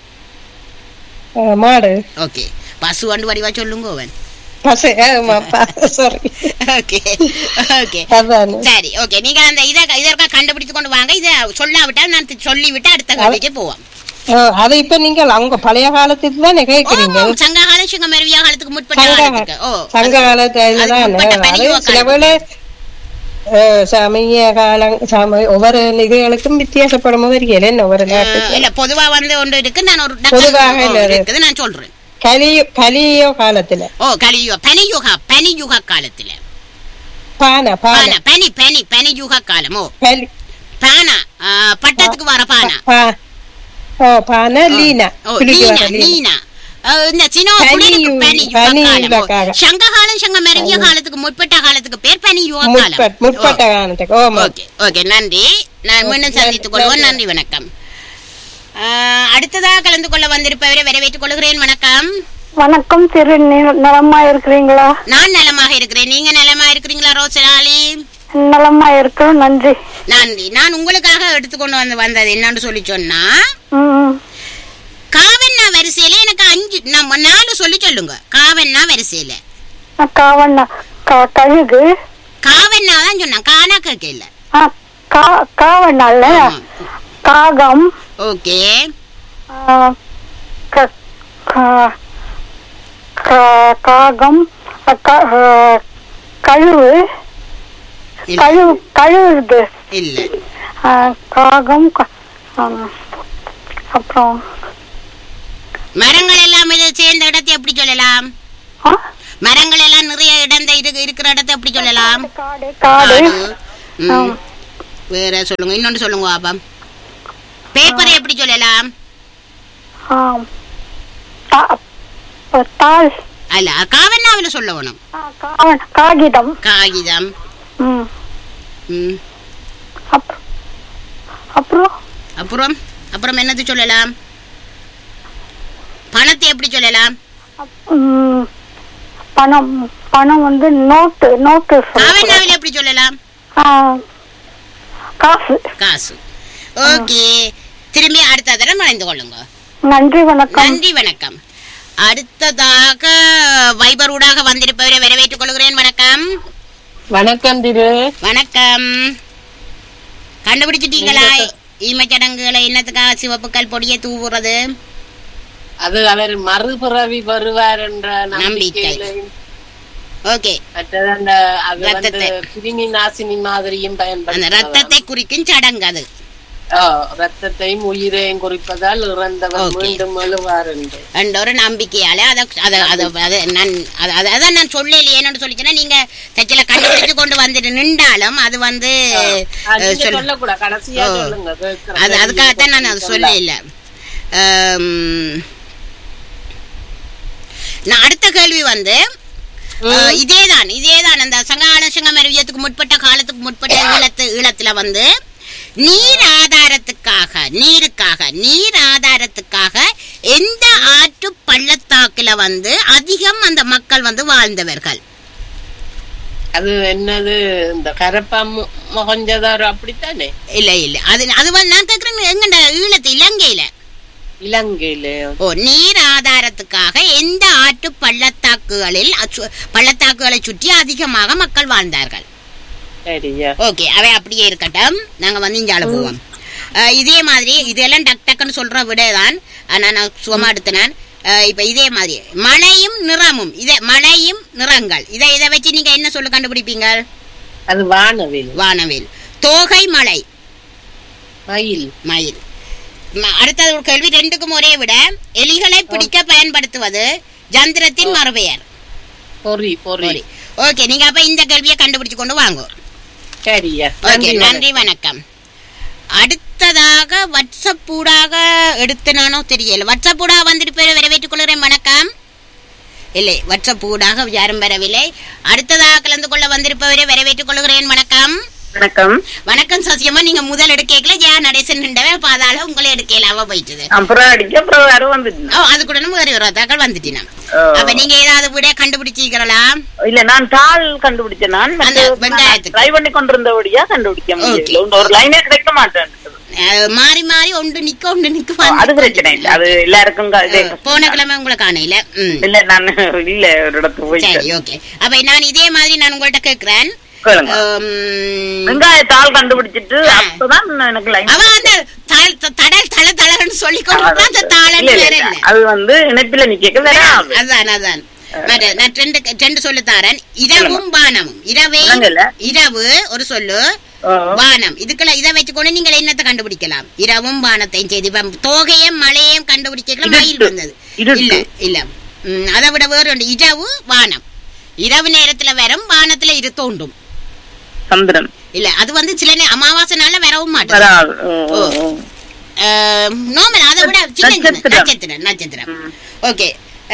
ஆ, மாடு ஓகே பசு வண்டு வடிவா சொல்லுங்க அவன் பசு சாரி ஓகே ஓகே அதான் சரி ஓகே நீங்க அந்த இதை இதற்காக கண்டுபிடிச்சு கொண்டு வாங்க இதை சொல்லாவிட்டால் நான் சொல்லிவிட்டு அடுத்த கேள்விக்கு போவோம் ஆ, அது இப்ப நீங்கள் அவங்க பழைய காலத்துக்கு தானே கேட்கிறீங்க ஓ, சங்க காலம் சிங்க மருவியா காலத்துக்கு முற்பட்ட சங்க காலத்துக்கு ஓ சங்க காலத்துல அதுக்கு தான் முற்பட்ட அது பெரிய சில காலம். வேளை அஹ், சமய காலம் சம ஒவ்வொரு இதுகளுக்கும் வித்தியாசப்படும் போது இருக்கல என்ன ஒவ்வொரு நாட்டுக்கு இல்ல பொதுவா வந்து ஒன்று இருக்கு நான் ஒரு பொதுவாக ஓ, இல்ல அது. இருக்குது நான் சொல்றேன் கலியோ கலியோ காலத்துல ஓ கலியுக பனியுகா பனியுக காலத்துல பானை பானை பானா பனி பனி பனியுக காலம் ஓ கலி பானா ஆ, பட்டத்துக்கு வர பானா பா- ஓ பானை லீனா ஓ குளிக்க லீனா வர லீனா லீனா ஆ, இந்த சினோ பனி குளிருக்கு யு- பனி பனி யுக காலம் ஓ, யுகக்காலம். சங்க காலம் சங்க மருவிய காலத்துக்கு முற்பட்ட காலத்துக்கு பேர் பனி யுக காலம் முற்பட்ட முற்பட்ட ஓ. காலத்துக்கு ஓமா ஓகே ஓகே நன்றி நான் மீண்டும் சந்தித்துக் கொள்வோம் நன்றி வணக்கம் ஆ, அடுத்ததாக கலந்து கொள்ள வந்திருப்பவரை வரவேற்றுக் கொள்கிறேன் வணக்கம் வணக்கம் திரு நி- நலமா இருக்கிறீங்களா நான் நலமாக இருக்கிறேன் நீங்க நலமா இருக்கிறீங்களா ரோசலாலி நலமா இருக்கிறோம் நன்றி நன்றி நான் உங்களுக்காக எடுத்துக்கொண்டு வந்து வந்தது என்னன்னு சொல்லி சொன்னா ம், காவண்ணா வரிசையில எனக்கு அஞ்சு நம்ம நாலு சொல்லி சொல்லுங்க காவண்ணா வரிசையில நான் காவண்ணா கா- கழுகு காவண்ணா தான் சொன்னான் காணா கேட்கல ஆ, கா- காவண்ணால காகம் ஓகே ஆ, க- கா- கா- காகம் அ, க- ஆ, கழுவு இல்ல கழுவு கழுவுது இல்ல ஆ, காகம் க- ஆம், அப்புறம் மரங்கள் எல்லாம் இது சேர்ந்த இடத்தை எப்படி சொல்லலாம் ஆ? மரங்கள் எல்லாம் நிறைய இடம் இருக்கு இருக்கிற இடத்தை எப்படி சொல்லலாம் காடு காடு ம். ஆம். வேற சொல்லுங்க இன்னொன்று சொல்லுங்க பாப்பா பேப்பரை எப்படி சொல்லலாம் ஆம். தா- ப- தாள் அல்ல காவண்ணாவில சொல்ல வேணும் ஆ, காவ- காகிதம் காகிதம் ம். ம். அப்- அப்புறம் அப்புறம் அப்புறம் என்னது சொல்லலாம் பணத்தை எப்படி சொல்லலாம் ம், பணம் பணம் வந்து நோட்டு நோட்டு சொல்லக்கூடாது. காவண்ணாவில எப்படி சொல்லலாம் ஆ, காசு காசு ஓகே திரும்பி அடுத்த தடவை மறைந்து கொள்ளுங்க நன்றி வணக்கம் நன்றி வணக்கம் அடுத்ததாக வைபர் ஊடாக வந்திருப்பவரை வரவேற்றுக் கொள்கிறேன் வணக்கம் வணக்கம் திரு வணக்கம் கண்டுபிடிச்சிட்டீங்களா ஈமச்சடங்குகளை என்னத்துக்காக சிவப்புக்கல் பொடியை தூவுறது அது அவர் மறுபிறவி வருவார் என்ற நம்பிக்கை. நம்பிக்கையில ஓகே மற்றது அந்த அது வந்து ரத்தத்தை. கிருமி நாசினி மாதிரியும் அந்த பயன்படுத்த ரத்தத்தை குறிக்கும் சடங்கு அது ரத்தத்தையும் உயிரையும் குறிப்பதால் இறந்தவர் Okay. மீண்டும் எழுவார் என்று என்ற ஒரு நம்பிக்கையால அதை அதை அதை அதை நான் அதை அதை- அதான் நான் சொல்லலையே என்னன்னு சொல்லிச்சேன்னா நீங்க தச்சில கண்டுபிடிச்சு கொண்டு வந்துட்டு நின்றாலும் அது வந்து ஆ, அஹ், நீங்க சொல்ல சொல்லக்கூடாது கடைசியா ஓ. சொல்லுங்க கேட்கிறேன். அது அதுக்காகத்தான் நான் அதை சொல்ல இல்லை நான் அடுத்த கேள்வி வந்து அஹ், இதேதான் இதேதான் அந்த சங்கால சங்கம் அறிவியத்துக்கு முற்பட்ட காலத்துக்கு முற்பட்ட ஈழத்து ஈழத்துல வந்து நீர் ஆதாரத்துக்காக நீருக்காக நீர் ஆதாரத்துக்காக எந்த ஆற்று பள்ளத்தாக்குல வந்து அதிகம் அந்த மக்கள் வந்து வாழ்ந்தவர்கள் அது என்னது இந்த கரப்பா மு- மொகஞ்சதாரோ அப்படித்தானே இல்ல இல்ல அது அது வந்து நான் கேக்குறேன் எங்கட ஈழத்து இலங்கையில இலங்கையில ஓ நீர் ஆதாரத்துக்காக எந்த ஆற்று பள்ளத்தாக்குகளில் அச்சு- பள்ளத்தாக்குகளை சுற்றி அதிகமாக மக்கள் வாழ்ந்தார்கள் சரியா ஓகே அவை அப்படியே இருக்கட்டும் நாங்க வந்து இங்கால போவோம் அஹ், இதே மாதிரி இதெல்லாம் டக் டக்குன்னு சொல்ற விட தான் நான் நான் சுகமா எடுத்தேன் இப்ப இதே மாதிரி மழையும் நிறமும் இதை மழையும் நிறங்கள் இதை இதை வச்சு நீங்க என்ன சொல்ல கண்டுபிடிப்பீங்க அது வானவில் வானவில் தோகை மலை மயில் மயில் ம- அடுத்தது ஒரு கேள்வி ரெண்டுக்கும் ஒரே விட எலிகளை பிடிக்க பயன்படுத்துவது ஜந்திரத்தின் மறுபெயர் பொறி பொறி ஓகே நீங்க அப்ப இந்த கேள்வியை கண்டுபிடிச்சு கொண்டு வாங்க சரியா ஓகே நன்றி வணக்கம் அடுத்ததாக வாட்ஸ்அப் ஊடாக எடுத்து நானோ தெரியல வாட்ஸ்அப் ஊடாக வந்துட்டு பேர் வரவேற்றுக் கொள்கிறேன் வணக்கம் இல்லை வாட்ஸ்அப் ஊடாக யாரும் வரவில்லை அடுத்ததாக கலந்து கொள்ள வந்திருப்பவரை வரவேற்றுக் கொள்கிறேன் வணக்கம் வணக்கம் வணக்கம் சசியம்மா நீங்க முதல் எடுக்கல ஜெயா நடேசன் நின்றவே பாதாள உங்களை எடுக்கல அவ போயிட்டது அப்புறம் அடிக்க அப்புறம் வேற வந்துட்டு ஓ அது கூட நம்ம வேற ஒரு தாக்கள் வந்துட்டினா ஓ. அப்ப நீங்க ஏதாவது விட கண்டுபிடிச்சிக்கிறா இல்ல நான் தாள் கண்டுபிடிச்சேன் நான் அந்த வெங்காயத்துக்கு. ட்ரை பண்ணி கொண்டிருந்தபடியா கண்டுபிடிக்க முடியல Okay. ஒரு லைனே கிடைக்க மாட்டேன் மாறி மாறி ஒன்று நிக்க ஒன்று நிக்க அது பிரச்சனை இல்ல அது எல்லாருக்கும் க- இதே அஹ், போன கிழமை உங்களை காணையில ம் இல்ல நான் இல்ல ஒரு இடத்துக்கு சரி போயிட்டேன் ஓகே அப்ப நான் இதே மாதிரி நான் உங்கள்ட்ட கேக்குறேன் கேளுங்க உம், வெங்காய தாள் கண்டுபிடிச்சிட்டு ஆ. அப்பதான் எனக்கு லைன் அவ அந்த தல- த- தடல் தல தலன்னு சொல்லி கொண்டு அந்த தாளன் இல்ல, வேற இல்ல, இல்ல அது வந்து இணைப்பில நிக்க வேற ஆள். அதான் அதான் மற்ற நான் ரெண்டு ரெண்டு சொல்லு தாரேன் இரவும் வானமும் இரவே விளங்கல. இரவு ஒரு சொல்லு ஓ. வானம் இதுக்கெல்லாம் இதை வச்சுக்கொண்டு நீங்கள் என்னத்தை கண்டுபிடிக்கலாம் இரவும் வானத்தையும் செய்து இப்ப தோகையும் மழையும் கண்டுபிடிக்கலாம் மயில் இருட்டு. வந்தது இருட்டு. இல்ல இல்ல ம், அதை விட வேறு ஒன்று இரவு வானம் இரவு நேரத்துல வரும் வானத்துல இரு தோண்டும் சந்திரன் இல்ல அது வந்து சில நே- அமாவாசை நாள்ல வரவும் மாட்டேன் வராது ஓ, ஓ, ஓ. நோமல் அதை விட சின்ன சின்ன நட்சத்திரம். நட்சத்திரம் நட்சத்திரம் ஓகே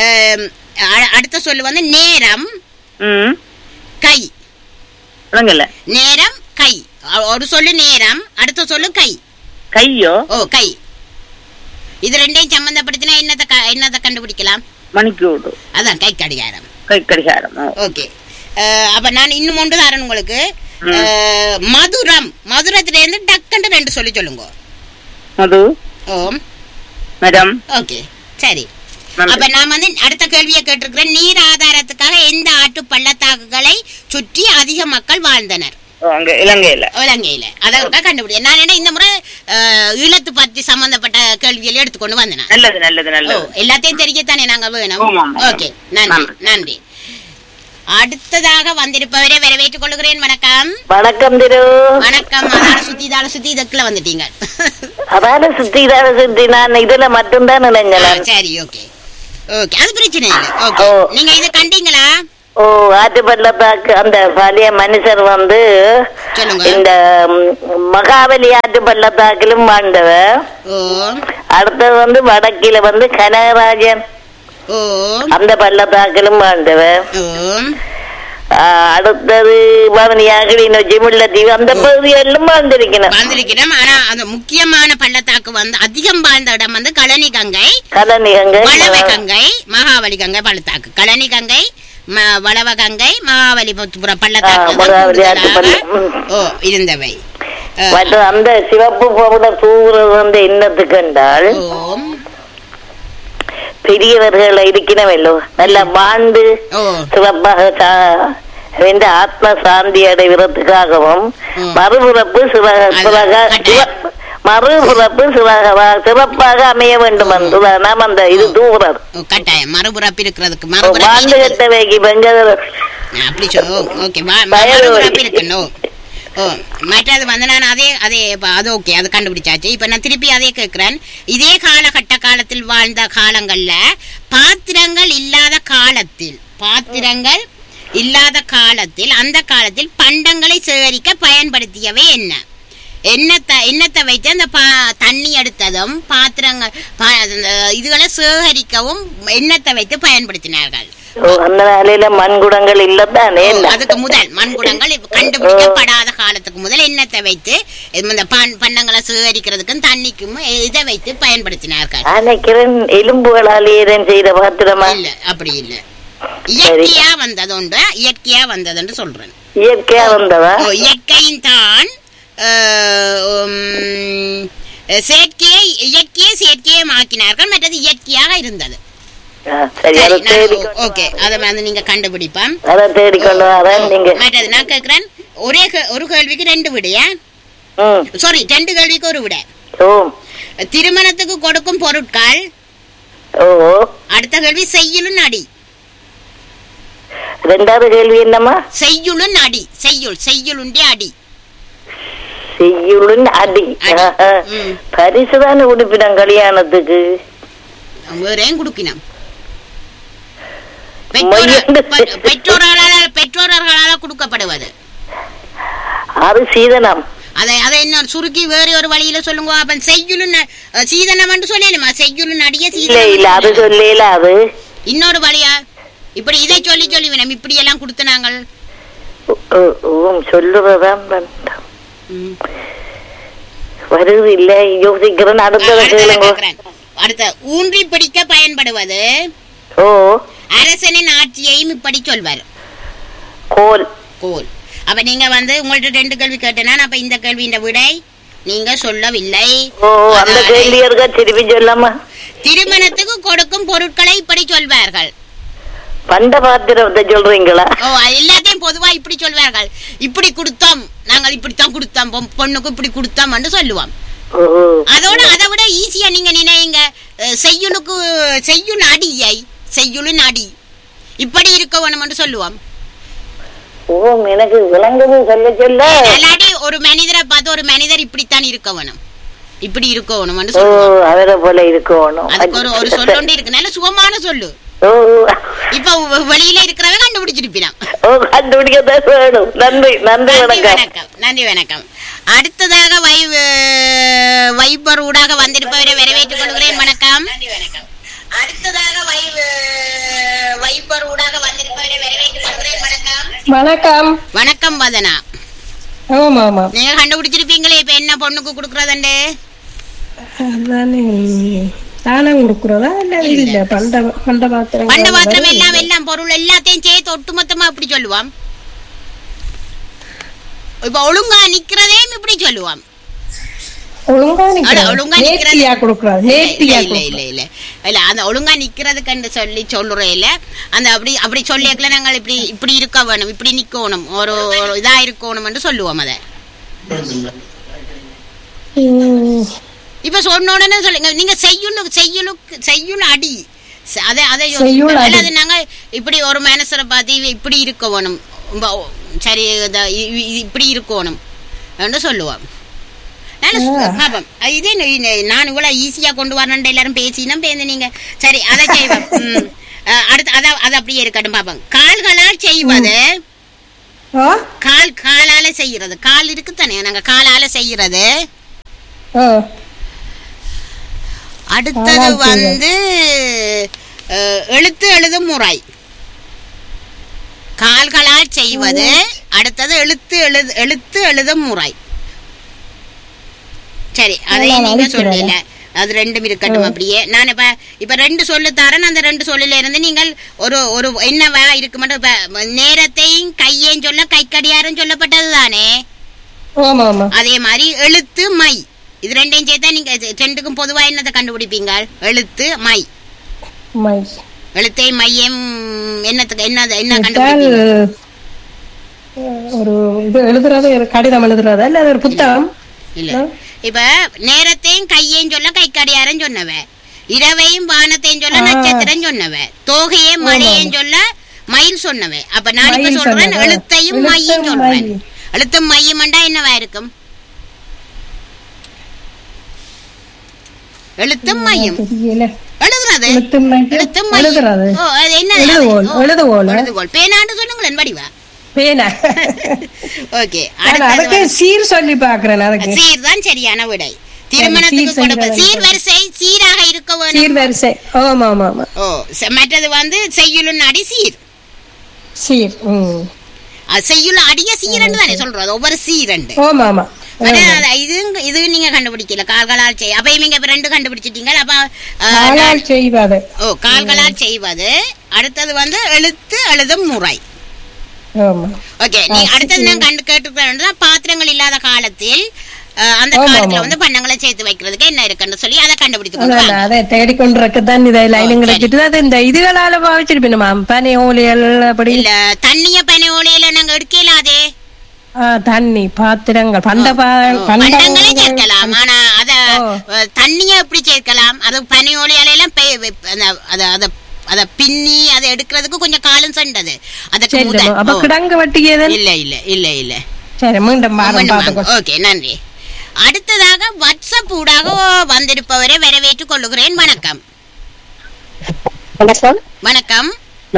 அடுத்த சொல்லு வந்து நேரம் ம் கை விளங்கல நேரம் கை அ- ஒரு சொல்லு நேரம் அடுத்த சொல்லு கை கையோ ஓ கை இது ரெண்டையும் சம்பந்தப்படுத்தினா என்னத்தை க- என்னத்தை கண்டுபிடிக்கலாம் மணிக்கூடு அதான் கை கடிகாரம் கை கடிகாரம் ஓ. ஓகே அப்ப நான் இன்னும் ஒன்று தரேன் உங்களுக்கு ம். அஹ், மதுரம் மதுரத்துல இருந்து டக்குன்னு ரெண்டு சொல்லி சொல்லுங்க மது ஓம் மேடம் ஓகே சரி நன்றி. அப்ப நான் வந்து அடுத்த கேள்வியை கேட்டிருக்கிறேன் நீர் ஆதாரத்துக்காக எந்த ஆற்று பள்ளத்தாக்குகளை சுற்றி அதிக மக்கள் வாழ்ந்தனர் ஓ, அங்க இலங்கையில இலங்கையில அதை ஒருக்கா கண்டுபிடி நான் என்ன இந்த முறை அஹ், ஈழத்து பற்றி சம்பந்தப்பட்ட கேள்விகளை எடுத்துக்கொண்டு வந்தேன் நல்லது நல்லது ஓ நல்லது எல்லாத்தையும் தெரியத்தானே நாங்க வேணும் ஆமா, ஆமா. ஓகே நன்றி நன்றி. நன்றி அடுத்ததாக வந்திருப்பவரை வரவேற்றுக் கொள்கிறேன் வணக்கம் வணக்கம் திரு வணக்கம் அதால சுத்தி இதால சுத்தி இதுக்குள்ள வந்துட்டீங்க அதான சுத்தி தான சுத்தி நான் இதுல மட்டும்தான் ஆ, நினைஞ்சேன் சரி ஓகே ஓகே அது பிரச்சனை இல்லை ஓகே ஓ. நீங்க இதை கண்டீங்களா ஓ ஆற்று பள்ளத்தாக்கு அந்த பழைய மனுஷர் வந்து சொல்லுங்க. இந்த ம், மகாபலி ஆற்று பள்ளத்தாக்கிலும் வாழ்ந்தவர் ஓ அடுத்தது வந்து வடக்கில வந்து கனகராஜன் ஓ அந்த பள்ளத்தாக்கிலும் வாழ்ந்தவர் ஓ ஆ, அடுத்தது பவனியாகடி நொச்சி முல்லைத்தீவு அந்த பகுதிகளிலும் வாழ்ந்திருக்கணும் வாழ்ந்திருக்கிறோம் ஆனா அந்த முக்கியமான பள்ளத்தாக்கு வந்து அதிகம் வாழ்ந்த இடம் வந்து கழனி கங்கை கலனி அங்க வளவ கங்கை மகாவலி கங்கை பள்ளத்தாக்கு கழனி கங்கை ம- வளவ கங்கை மகாபலிபுர பள்ளத்தாக்கு ஆ, மகாபலி ஆற்று பள்ளம். முதலாக, ஓ இருந்தவை அஹ், மற்றும் அந்த சிவப்பு பவுடர் தூவுறது வந்து என்னத்துக்கு என்றால் ஓம் பெரியவர்கள் இருக்கணுமல்லோ நல்ல வாழ்ந்து ஓ சிறப்பாக சா- இந்த ஆத்ம சாந்தி அடைவதற்காகவும் ம். மறுபிறப்பு சிவக அது சிவக கட்டாயம். சிவ- மறுபிறப்பு சிவக சிறப்பாக அமைய வேண்டும் என்றுதான் நாம் அந்த இது தூவுறது ஓ, கட்டாயம் மறுபுறப்பு இருக்கிறதுக்கு வாழ்ந்து மறுபுறப்பு கெட்டவைக்கு பெங்கதர் அப்படி சொல்லு ஓகே பயறு மறுபுறப்பு வழி. இருக்கணும் ஓ மற்றது வந்து நான் அதே அதே இப்ப அது ஓகே அது கண்டுபிடிச்சாச்சு இப்ப நான் திருப்பி அதே கேட்கிறேன் இதே காலகட்ட காலத்தில் வாழ்ந்த காலங்கள்ல பாத்திரங்கள் இல்லாத காலத்தில் பாத்திரங்கள் இல்லாத காலத்தில் அந்த காலத்தில் பண்டங்களை சேகரிக்க பயன்படுத்தியவை என்ன எண்ணத்தை எண்ணத்தை வைத்து அந்த பா தண்ணி எடுத்ததும் பாத்திரங்கள் பா- அந்த இதுகளை சேகரிக்கவும் எண்ணத்தை வைத்து பயன்படுத்தினார்கள் ஓ, அந்த நாளையில மண்குடங்கள் இல்லத்தானே ஓ, இல்ல அதுக்கு முதல் மண்குடங்கள் இப்ப கண்டுபிடிக்கப்படாத காலத்துக்கு முதல் எண்ணத்தை வைத்து இந்த பண் பண்டங்களை சேகரிக்கிறதுக்கும் தண்ணிக்கும் இதை வைத்து பயன்படுத்தினார்கள் நினைக்கிறேன் எலும்புகளால் ஏதேன் செய்த பாத்திரமா இல்ல அப்படி இல்ல இயற்கையா வந்தது உண்டு இயற்கையா வந்ததுன்னு சொல்றேன் இயற்கையா வந்ததா ஓ, இயற்கையின் தான் அஹ், உம், செயற்கையை இயற்கையை செயற்கையை மாக்கினார்கள் மற்றது இயற்கையாக இருந்தது ஆ, சரி அதை சரி நான் தேடி ஓகே அதை வந்து நீங்க கண்டுபிடிப்பான் அதை தேடிக்கொண்டு வரேன் நீங்க மற்றது நான் கேட்கிறேன் ஒரே கே- ஒரு கேள்விக்கு ரெண்டு விடையா ம் சாரி ரெண்டு கேள்விக்கு ஒரு விட ஓ திருமணத்துக்கு கொடுக்கும் பொருட்கள் ஓ அடுத்த கேள்வி செய்யுளும் அடி ரெண்டாவது கேள்வி என்னம்மா செய்யுளும் அடி செய்யுள் செய்யுளுண்டி அடி செய்யுளுன் அடி அடி. ஆஹா. ம். பரிசு தானே உடுப்பினம் கல்யாணத்துக்கு வேறையும் கொடுக்கணும் பெற்றோர- மையண்டு. பெ- பெற்றோரால பெற்றோர்களால கொடுக்கப்படுவது அது சீதனம் அதை அதை என்ன சுருக்கி வேறு ஒரு வழியில சொல்லுங்க அப்ப செய்யுளும் ந- அஹ், சீதனம் என்று சொல்லலுமா செய்யுளும் அடிய இல்ல இல்ல அது சீதனம் சொல்லல அது இன்னொரு வழியா இப்படி இதை சொல்லி சொல்லி வேணும் இப்படி எல்லாம் கொடுத்து நாங்கள் ஓ- ஓம் சொல்லுறதான் வேண்டாம் ம். வருது இல்ல யோசிக்கிறேன் அடுத்ததை அடுத்ததை கேளுங்க கேட்கிறேன். அடுத்த ஊன்றி பிடிக்க பயன்படுவது ஓ அரசனின் ஆட்சியையும் இப்படி சொல்வார் கோல் கோல் அப்ப நீங்க வந்து உங்கள்ட்ட ரெண்டு கேள்வி கேட்டேனா அப்ப இந்த கேள்வியின் விடை நீங்க சொல்லவில்லை ஓ அந்த அதாவது, கேள்வி இருக்கா திருப்பி சொல்லாமா திருமணத்துக்கு கொடுக்கும் பொருட்களை இப்படி சொல்வார்கள் பண்ட பாத்திரத்தை சொல்றீங்களா ஓ அது எல்லாத்தையும் பொதுவா இப்படி சொல்வார்கள் இப்படி கொடுத்தோம் நாங்கள் இப்படித்தான் கொடுத்தோம் பொ- பொண்ணுக்கு இப்படி கொடுத்தோம்னு சொல்லுவோம் ஓ அதோட அதை விட ஈஸியா நீங்க நினைங்க அஹ், செய்யுளுக்கு செய்யுள் அடியை செய்யுளின் அடி இப்படி இருக்க வேணும் என்று சொல்லுவோம் ஓ எனக்கு விளங்குது சொல்ல சொல்ல இல்லாட்டி ஒரு மனிதரை பார்த்து ஒரு மனிதர் இப்படித்தான் இருக்க வேணும் இப்படி இருக்க வேணும் என்று ஓ சொல்லுவோம் அவரை போல இருக்கணும் அதுக்கு ஒரு ஒரு சொல்லொண்டு இருக்கு நல்ல சுகமான சொல்லு ஓ இப்ப வெ- வெளியில இருக்கிறவங்க கண்டுபிடிச்சிருப்பினான் ஓ கண்டுபிடிக்கத்தான் வேணும் நன்றி நன்றி நன்றி வணக்கம் வணக்கம் நன்றி வணக்கம் அடுத்ததாக வை வைபர் ஊடாக வந்திருப்பவரை வரவேற்றுக் கொள்கிறேன் வணக்கம் அடுத்ததாக வை வைபர் ஊடாக வந்திருப்பவரை வரவேற்றுக் கொள்கிறேன் வணக்கம் வணக்கம் வணக்கம் வதனா ஆமா ஆமா நீங்க கண்டுபிடிச்சிருப்பீங்களே இப்ப என்ன பொண்ணுக்கு கொடுக்கறதுண்டு அதானே தானம் கொடுக்குறதா இல்ல இது இல்ல பண்ட பண்ட பாத்திரம் பண்ட பாத்திரம் எல்லாம் எல்லாம் பொருள் எல்லாத்தையும் சேர்த்து ஒட்டுமொத்தமா இப்படி சொல்லுவான் இப்ப ஒழுங்கா நிக்கிறதையும் இப்படி சொல்லுவான் ஒழுங்கா அட, நிக்கிறது ஒழுங்கா நிக்கிறது. நேர்த்தியா கொடுக்குறது இல்ல நேர்த்தியா இல்ல இல்ல இல்ல இல்ல அந்த ஒழுங்கா நிக்கிறதுக்கு சொல்லி சொல்றேன் இல்ல அந்த அப்படி அப்படி சொல்லியக்கல நாங்கள் இப்படி இப்படி இருக்க வேணும் இப்படி நிக்கணும் ஒரு ஒரு இதா இருக்கணும் சொல்லுவோம் அத ம், இப்ப சொன்ன உடனே சொல்லுங்க நீங்க செய்யுளு செய்யுளுக்கு செய்யுள் அடி ச- அதை அதை செய்யுள் யோசிப்பேன். அடி. அல்லது நாங்க இப்படி ஒரு மனசரை பார்த்து இவ இப்படி இருக்க வேணும் உம்ப- சரி இத- இ- இ- இப்படி இருக்கணும் என்று சொல்லுவோம் நல்ல சு- பாப்போம் அது இதே நி- நி- நான் இவ்வளவு ஈஸியா கொண்டு வரணும் எல்லாரும் பேசினா பேருந்து நீங்க சரி அதை செய்வோம் ம். அஹ், அடுத்து அத அது அப்படியே இருக்கட்டும் பாப்போம் கால்களால் செய்வது ஆ? கால் காலால செய்யறது கால் இருக்குத்தானே நாங்க காலால செய்யறது ஆ. அடுத்தது காலால் செய்வது. வந்து அஹ், எழுத்து எழுதும் முறை கால்களால் செய்வது அடுத்தது எழுத்து எழுது எழுத்து எழுதும் முறை சரி அதையும் காலால் நீங்க அழிக்கிறதா? சொல்லல அது ரெண்டும் இருக்கட்டும் அப்படியே நான் இப்ப இப்ப ரெண்டு சொல்லு தரேன் அந்த ரெண்டு சொல்லுல இருந்து நீங்கள் ஒரு ஒரு என்னவா இருக்கு மட்டும் இப்ப நேரத்தையும் கையேன்னு சொல்ல கை கடியாரம் சொல்லப்பட்டது தானே ஆமா ஆமா அதே மாதிரி எழுத்து மை இது ரெண்டையும் சேர்த்தா நீங்க இது ரெண்டுக்கும் பொதுவா என்னத்தை கண்டுபிடிப்பீங்க எழுத்து மை மை எழுத்தையும் மையம் என்னத்துக்கு என்ன என்ன விட்டால், கண்டுபிடிப்பீங்க ஒரு இது எழுதுறது ஒரு கடிதம் எழுதுறதா இல்ல அது ஒரு புத்தகம் இல்ல இப்ப நேரத்தையும் கையையும் சொல்ல கை கடியாரம் சொன்னவ இரவையும் வானத்தையும் சொல்ல ஆ. நட்சத்திரம் சொன்னவ தோகையும் மழையும் சொல்ல மயில் சொன்னவ அப்ப நான் இப்ப மயில் சொல்றேன் சொன்னவ. எழுத்தையும் எழுத்தும் மையும் சொல்றேன் மை. எழுத்தும் மையம்ண்டா என்னவா இருக்கும் எழுத்தும் மையம் தெரியல எழுதுறது எழுத்தும் மையம். எழுத்தும் மையம். எழுதுறது. ஓ, அது என்ன எழுதுகோல், ஓ, எழுதுகோல். எழுதுகோல் பேனாண்டு சொல்லுங்களேன் வடிவா பேனா ஓகே நான் அதுக்கு சீர் சொல்லி பாக்குறேன் அதுக்கு சீர் தான் சரியான விடை திருமணத்துக்கு சீர் கொடுப்ப செய்கிறது. சீர் வரிசை சீராக இருக்க வேணும் சீர் வரிசை ஆமா ஆமா ஆமா ஓ ச- மற்றது வந்து செய்யுள் அடி சீர் சீர் ம் அது செய்யுள் அடிய சீரண்டு தானே சொல்றது ஒவ்வொரு சீரண்டு ஆமா ஆமா ஆனா, அது இது இது நீங்க கண்டுபிடிக்கல கால்களால் செய் அப்ப நீங்க இப்ப ரெண்டு கண்டுபிடிச்சிட்டீங்க அப்ப அஹ், ஆனால் செய்வது ஓ கால்களால் செய்வது அடுத்தது வந்து எழுத்து எழுதும் முறை ஆமா ஓகே நீ அடுத்தது நான் கண்டு கேட்டுக்கிறேன் பாத்திரங்கள் இல்லாத காலத்தில் அஹ், அந்த ஆமா, காலத்துல ஆமா. வந்து பண்டங்களை சேர்த்து வைக்கிறதுக்கு என்ன இருக்குன்னு சொல்லி அதை கண்டுபிடித்து அதான் கொண்டு வாங்க. அதை தேடிக்கொண்டிருக்கத்தான் இதை லைனுங்க சரி. வச்சுட்டு அது இந்த இதுகளால பாவிச்சிருப்பேனுமா பனி ஓலியல் அப்படி இல்ல தண்ணிய பனை ஓலையில நாங்க எடுக்கலாதே ஆ, தண்ணி பாத்திரங்கள் பண்ட பா- பண்டங்களே பண்டங்கள் சேர்க்கலாம் ஆனா அத ஓ. அஹ், தண்ணிய எப்படி சேர்க்கலாம் அது பனி ஓலையால எல்லாம் பெ- வெ- அந்த- அத அத அத பின்னி அதை எடுக்கிறதுக்கு கொஞ்சம் காலம் சென்றது அதுக்கு சரி முதல் அப்ப ஓ. கிடங்கு வட்டியதன் இல்ல இல்ல இல்ல இல்ல சரி மீண்டும் மாறும் பாத்துக்கோ ஓகே நன்றி அடுத்ததாக வாட்ஸ்அப் ஊடாக வந்திருப்பவரை வரவேற்றுக் கொள்ளுகிறேன் வணக்கம் வணக்கம் வணக்கம்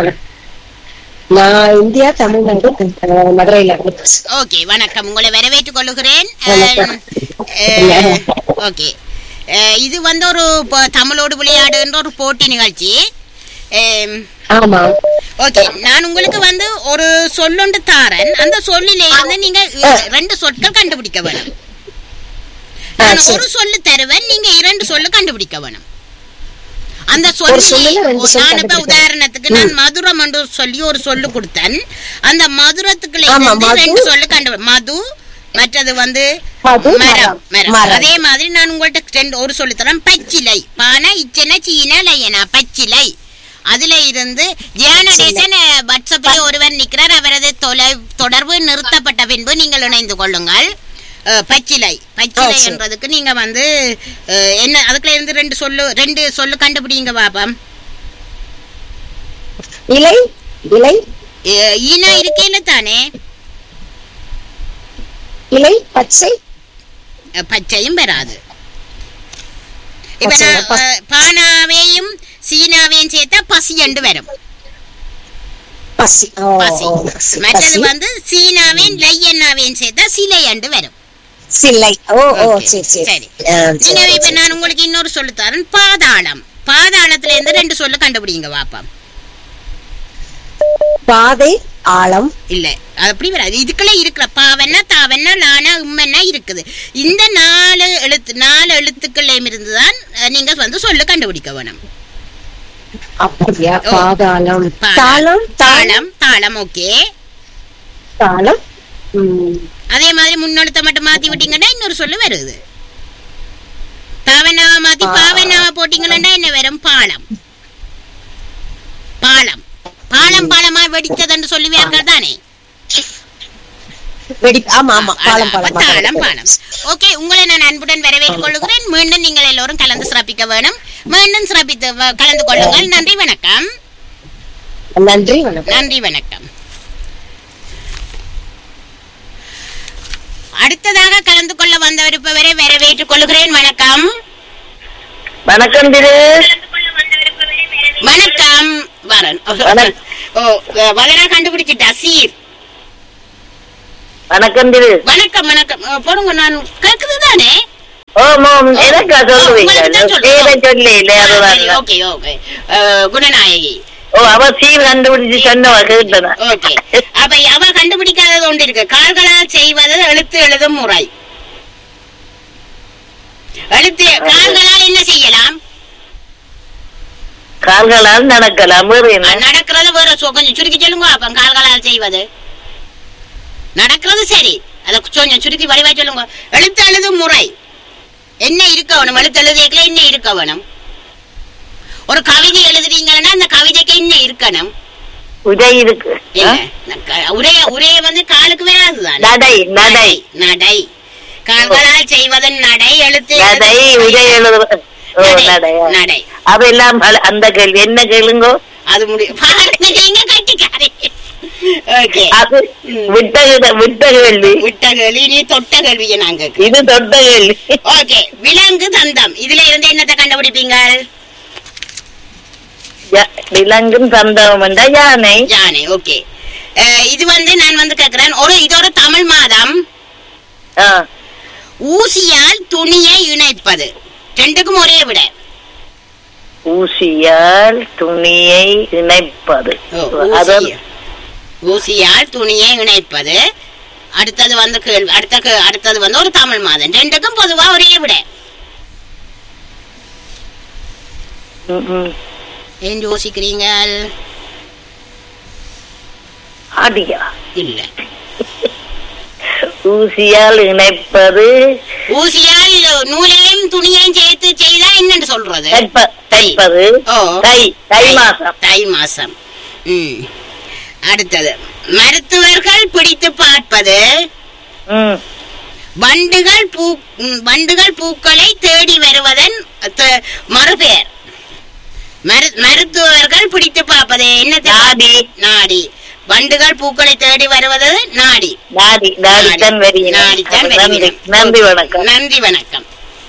நான் இந்தியா தமிழ்நாடு அஹ், மதுரையில இருந்து பேசுறேன். ஓகே வணக்கம் உங்களை வரவேற்றுக் கொள்ளுகிறேன் வணக்கம். ஓகே இது வந்து ஒரு ப- தமிழோடு விளையாடுன்ற ஒரு போட்டி நிகழ்ச்சி அம், ஆமா ஓகே நான் உங்களுக்கு வந்து ஒரு சொல்லொண்டு தாரேன் அந்த சொல்லிலே இருந்து நீங்க அஹ், ரெண்டு சொற்கள் கண்டுபிடிக்க வேணும் நான் சரி. ஒரு சொல்லு தருவேன் நீங்க இரண்டு சொல்லு கண்டுபிடிக்க வேணும் அந்த ஒரு சொல்லி சொல்லுல ரெண்டு சொல் நான் இப்ப கண்டுபிடிக்கணும். உதாரணத்துக்கு நான் மதுரம் என்று சொல்லி ஒரு சொல்லு கொடுத்தேன் அந்த மதுரத்துக்குள்ள ஆமா, இருந்து மது. ரெண்டு சொல்லு கண்டு மது மற்றது வந்து மது, மரம் மரம். மரம் மரம். அதே மாதிரி நான் உங்கள்ட்ட ரெண்டு ஒரு சொல்லி தரேன் பச்சிலை பானா இச்சனை சீனா லயனா பச்சிலை அதுல இருந்து ஜியானடேசன் வாட்ஸ்அப்ல ஒருவர் நிக்கிறார் அவரது தொலை தொடர்பு நிறுத்தப்பட்ட பின்பு நீங்கள் இணைந்து கொள்ளுங்கள் அஹ், பச்சிலை பச்சிலை சரி. என்றதுக்கு நீங்க வந்து அஹ், என்ன அதுக்குள்ள இருந்து ரெண்டு சொல்லு ரெண்டு சொல்லு கண்டுபிடிங்க பாப்பம் இலை இலை அஹ், ஈனா இருக்கேல தானே இலை பச்சை அஹ், பச்சையும் பெறாது இப்ப பச்சை, நான் பஸ்- அஹ், பானாவையும் சீனாவையும் சேர்த்தா பசி என்று வரும் பசி ஓ, பசி ஓ, பசி, மற்றது பசி. வந்து சீனாவையும் லையண்ணாவையும் சேர்த்தா சிலை என்று வரும் சில்லை ஓ ஓ Okay, சரி சரி சரி ஆ, நீங்க சரி, இப்ப சரி, நான் சரி. உங்களுக்கு இன்னொரு சொல்லு தரேன் பாதாளம் பாதாளத்துல இருந்து ரெண்டு சொல்லு கண்டுபிடிங்க வாப்பா பாதை ஆழம் இல்ல அது அப்படி வராது இதுக்குள்ள இருக்கிற பாவன்னா தாவன்னா லானா உம்மன்னா இருக்குது இந்த நாலு எழுத்து நாலு எழுத்துக்கள்லயும் இருந்துதான் அஹ், நீங்க வந்து சொல்லு கண்டுபிடிக்க வேணும் அப்படியா ஓ. பாதாளம் பாதா- தாளம் தாளம் தாளம் தாளம் ஓகே தாளம் ம், அதே மாதிரி முன்னெழுத்த மட்டும் மாத்தி விட்டீங்கன்னா இன்னொரு சொல்லு வருது தாவனாவை மாத்தி பா- பாவனாவை போட்டீங்கன்னா என்ன வரும் பாலம் பாலம் பாலம் பாலமா வெடித்ததுன்னு சொல்லுவீர்கள் தானே வெடி ஆமா ஆமா பாலம் அப்ப பாலம் தாளம் பாலம் ஓகே உங்களை நான் அன்புடன் வரவேற்றுக் கொள்கிறேன் மீண்டும் நீங்கள் எல்லோரும் கலந்து சிறப்பிக்க வேணும் மீண்டும் சிறப்பித்து வ- கலந்து கொள்ளுங்கள் நன்றி வணக்கம் நன்றி வணக்கம் நன்றி வணக்கம் அடுத்ததாக கலந்து கொள்ள வந்தவருப்பவரை வரவேற்றுக் கொள்கிறேன் வணக்கம் வணக்கம் திரு வணக்கம் வரன் வணக்கம். ஓ வதனா கண்டுபிடிச்சிட்டா சீர் வணக்கம் திரு வணக்கம் வணக்கம் அஹ், போடுங்க நான் கேக்குது தானே ஓம் ஓம் எனக்கா சொல்லுவீங்க உங்களுக்கு தான் சொல்றேன். பேரை சொல்லி இல்ல ஆ, சரி, அதுதான் ஓகே ஓகே அஹ், குணநாயகி ஓ அவ சீர் கண்டுபிடிச்சு சொன்னவ கேட்டன ஓகே அப்ப அவ கண்டுபிடிக்காதது ஒன்று இருக்கு கால்களால் செய்வது எழுத்து எழுதும் முறை எழுத்து கால்களால் என்ன செய்யலாம் கால்களால் நடக்கலாம் வேறு என்ன அஹ், நடக்கிறது வேற சொ- கொஞ்சம் சுருக்கி சொல்லுங்க அப்ப கால்களால் செய்வது நடக்கிறது சரி அத கொஞ்சம் சுருக்கி வடிவா சொல்லுங்க எழுத்து எழுதும் முறை என்ன இருக்க வேணும் எழுத்து எழுதியதுல என்ன இருக்க வேணும் ஒரு கவிதை எழுதுறீங்கன்னா அந்த கவிதைக்கு என்ன இருக்கணும் உதை இருக்கு இல்ல ந- உரைய உரைய வந்து காலுக்கு வராதுதான் நடை நடை நடை கால்களால் செய்வதன் நடை எழுத்து நடை உதை எழுதுவ ஓ நடை. நடை நடை அவெல்லாம் அல- அந்த கேள்வி என்ன கேளுங்கோ அது முடியும் பாருங்க நீங்க கட்டிக்காரே ஓகே அது விட்ட கிட- விட்ட கேள்வி விட்ட கேள்வி நீ தொட்ட கேள்வியை நாங்க கேட்கிறோம். இது தொட்ட கேள்வி ஓகே விலங்கு தந்தம் இதுல இருந்து என்னத்தை கண்டுபிடிப்பீங்க யா- விலங்கும் சந்தவம் என்ற யானை யானை ஓகே இது வந்து நான் வந்து கேக்குறேன் ஒரு இது ஒரு தமிழ் மாதம் ஆ, ஊசியால் துணியை இணைப்பது ரெண்டுக்கும் ஒரே விட ஊசியால் துணியை இணைப்பது ஓ, அது ஊசி. ஊசியால் துணியை இணைப்பது அடுத்தது வந்து கேள்வி அடுத்த கே- அடுத்தது வந்து ஒரு தமிழ் மாதம் ரெண்டுக்கும் பொதுவா ஒரே விட ம், ம். ஏன் யோசிக்கிறீங்க அடியா இல்ல ஊசியால் இணைப்பது ஊசியால் நூலையும் துணியையும் சேர்த்து செய்தா என்னன்னு சொல்றது தைப்ப- தைப்பது ஓ. தை தை மாசம் தை மாசம் ம் அடுத்தது மருத்துவர்கள் பிடித்து பார்ப்பது ம். வண்டுகள் பூ ம், வண்டுகள் பூக்களை தேடி வருவதன் த- மறுபெயர் மரு- மருத்துவர்கள் பிடித்து பார்ப்பது என்ன தெ- நாடி. நாடி வண்டுகள் பூக்களை தேடி வருவது நாடி நாடி நாடித்தான் வருகிறேன் நாடித்தான் நன்றி வருகிறேன். நன்றி வணக்கம் நன்றி வணக்கம்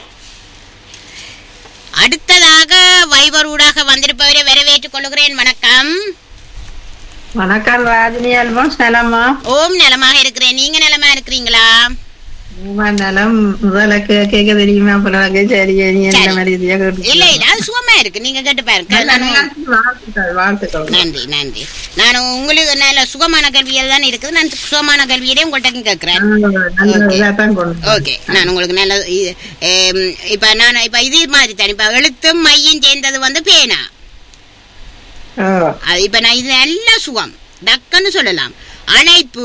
அடுத்ததாக வைபர் ஊடாக வந்திருப்பவரை வரவேற்றுக் கொள்கிறேன் வணக்கம் வணக்கம் ராஜினி அல்பம் நலமா ஓம் நலமாக இருக்கிறேன் நீங்க நலமா இருக்கிறீங்களா உமா நலம் முதல்ல கே- கேட்க தெரியுமா பிறகு சரி நீ என்ன சரி. மாதிரி இதையா கேட்டு இல்ல இல்ல அது சுகமா இருக்கு நீங்க கேட்டு பாருங்க நல்ல நானும் நேரத்துக்கு வாழ்த்துக்கள் வாழ்த்துக்கள் நன்றி நன்றி நான் உங்களுக்கு நல்ல சுகமான கல்வியில் தான் இருக்குது நான் சுகமான கல்வியிலே உங்கள்கிட்ட கேட்கிறேன் நல்ல Okay. இதாத்தான் கொண்டு ஓகே நான் உங்களுக்கு நல்ல இது, எம், இப்ப நான் இப்ப இது மாதிரி தான் இப்ப எழுத்தும் மையும் சேர்ந்தது வந்து பேனா ஓ, அது இப்ப நான் இது நல்ல சுகம் டக்குன்னு சொல்லலாம் அழைப்பு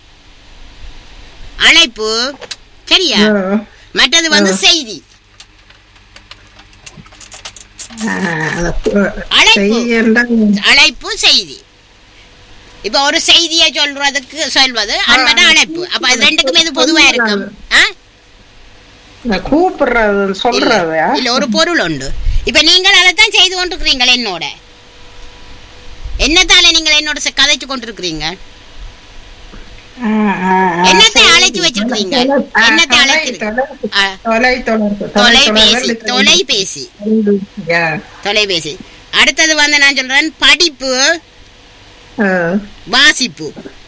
அழைப்பு சரியா ஓ. மற்றது வந்து ஆ. செய்தி ஆ, அது, ஓ, அழைப்பு. செய்யண்டா- அழைப்பு செய்தி இப்ப ஒரு செய்தியை சொல்றதுக்கு சொல்வது அன்பட அழைப்பு அப்ப அது ரெண்டுக்குமே இது பொதுவா இருக்கும் ஆ? இந்த கூப்பிடுறது சொல்றது இல்ல, இல்ல ஒரு பொருள் உண்டு இப்ப நீங்கள் அதைத்தான் செய்து கொண்டிருக்கிறீங்கள் என்னோட என்னத்தால நீங்கள் என்னோட ச- கதைச்சு கொண்டிருக்கிறீங்க ஆ, ஆ, ஆ, என்னத்தை சரி. அழைச்சு வச்சிருக்கீங்க? தொலை- ஆ, என்னத்தை தொலை- அழைச்சு- தொலை- ஆ. தொலை தொடர்பு தொலைபேசி தொலைத்தொடர்பு. தொலைபேசி யா. தொலைபேசி அடுத்தது வந்து நான் சொல்றேன் படிப்பு ஆ, வாசிப்பு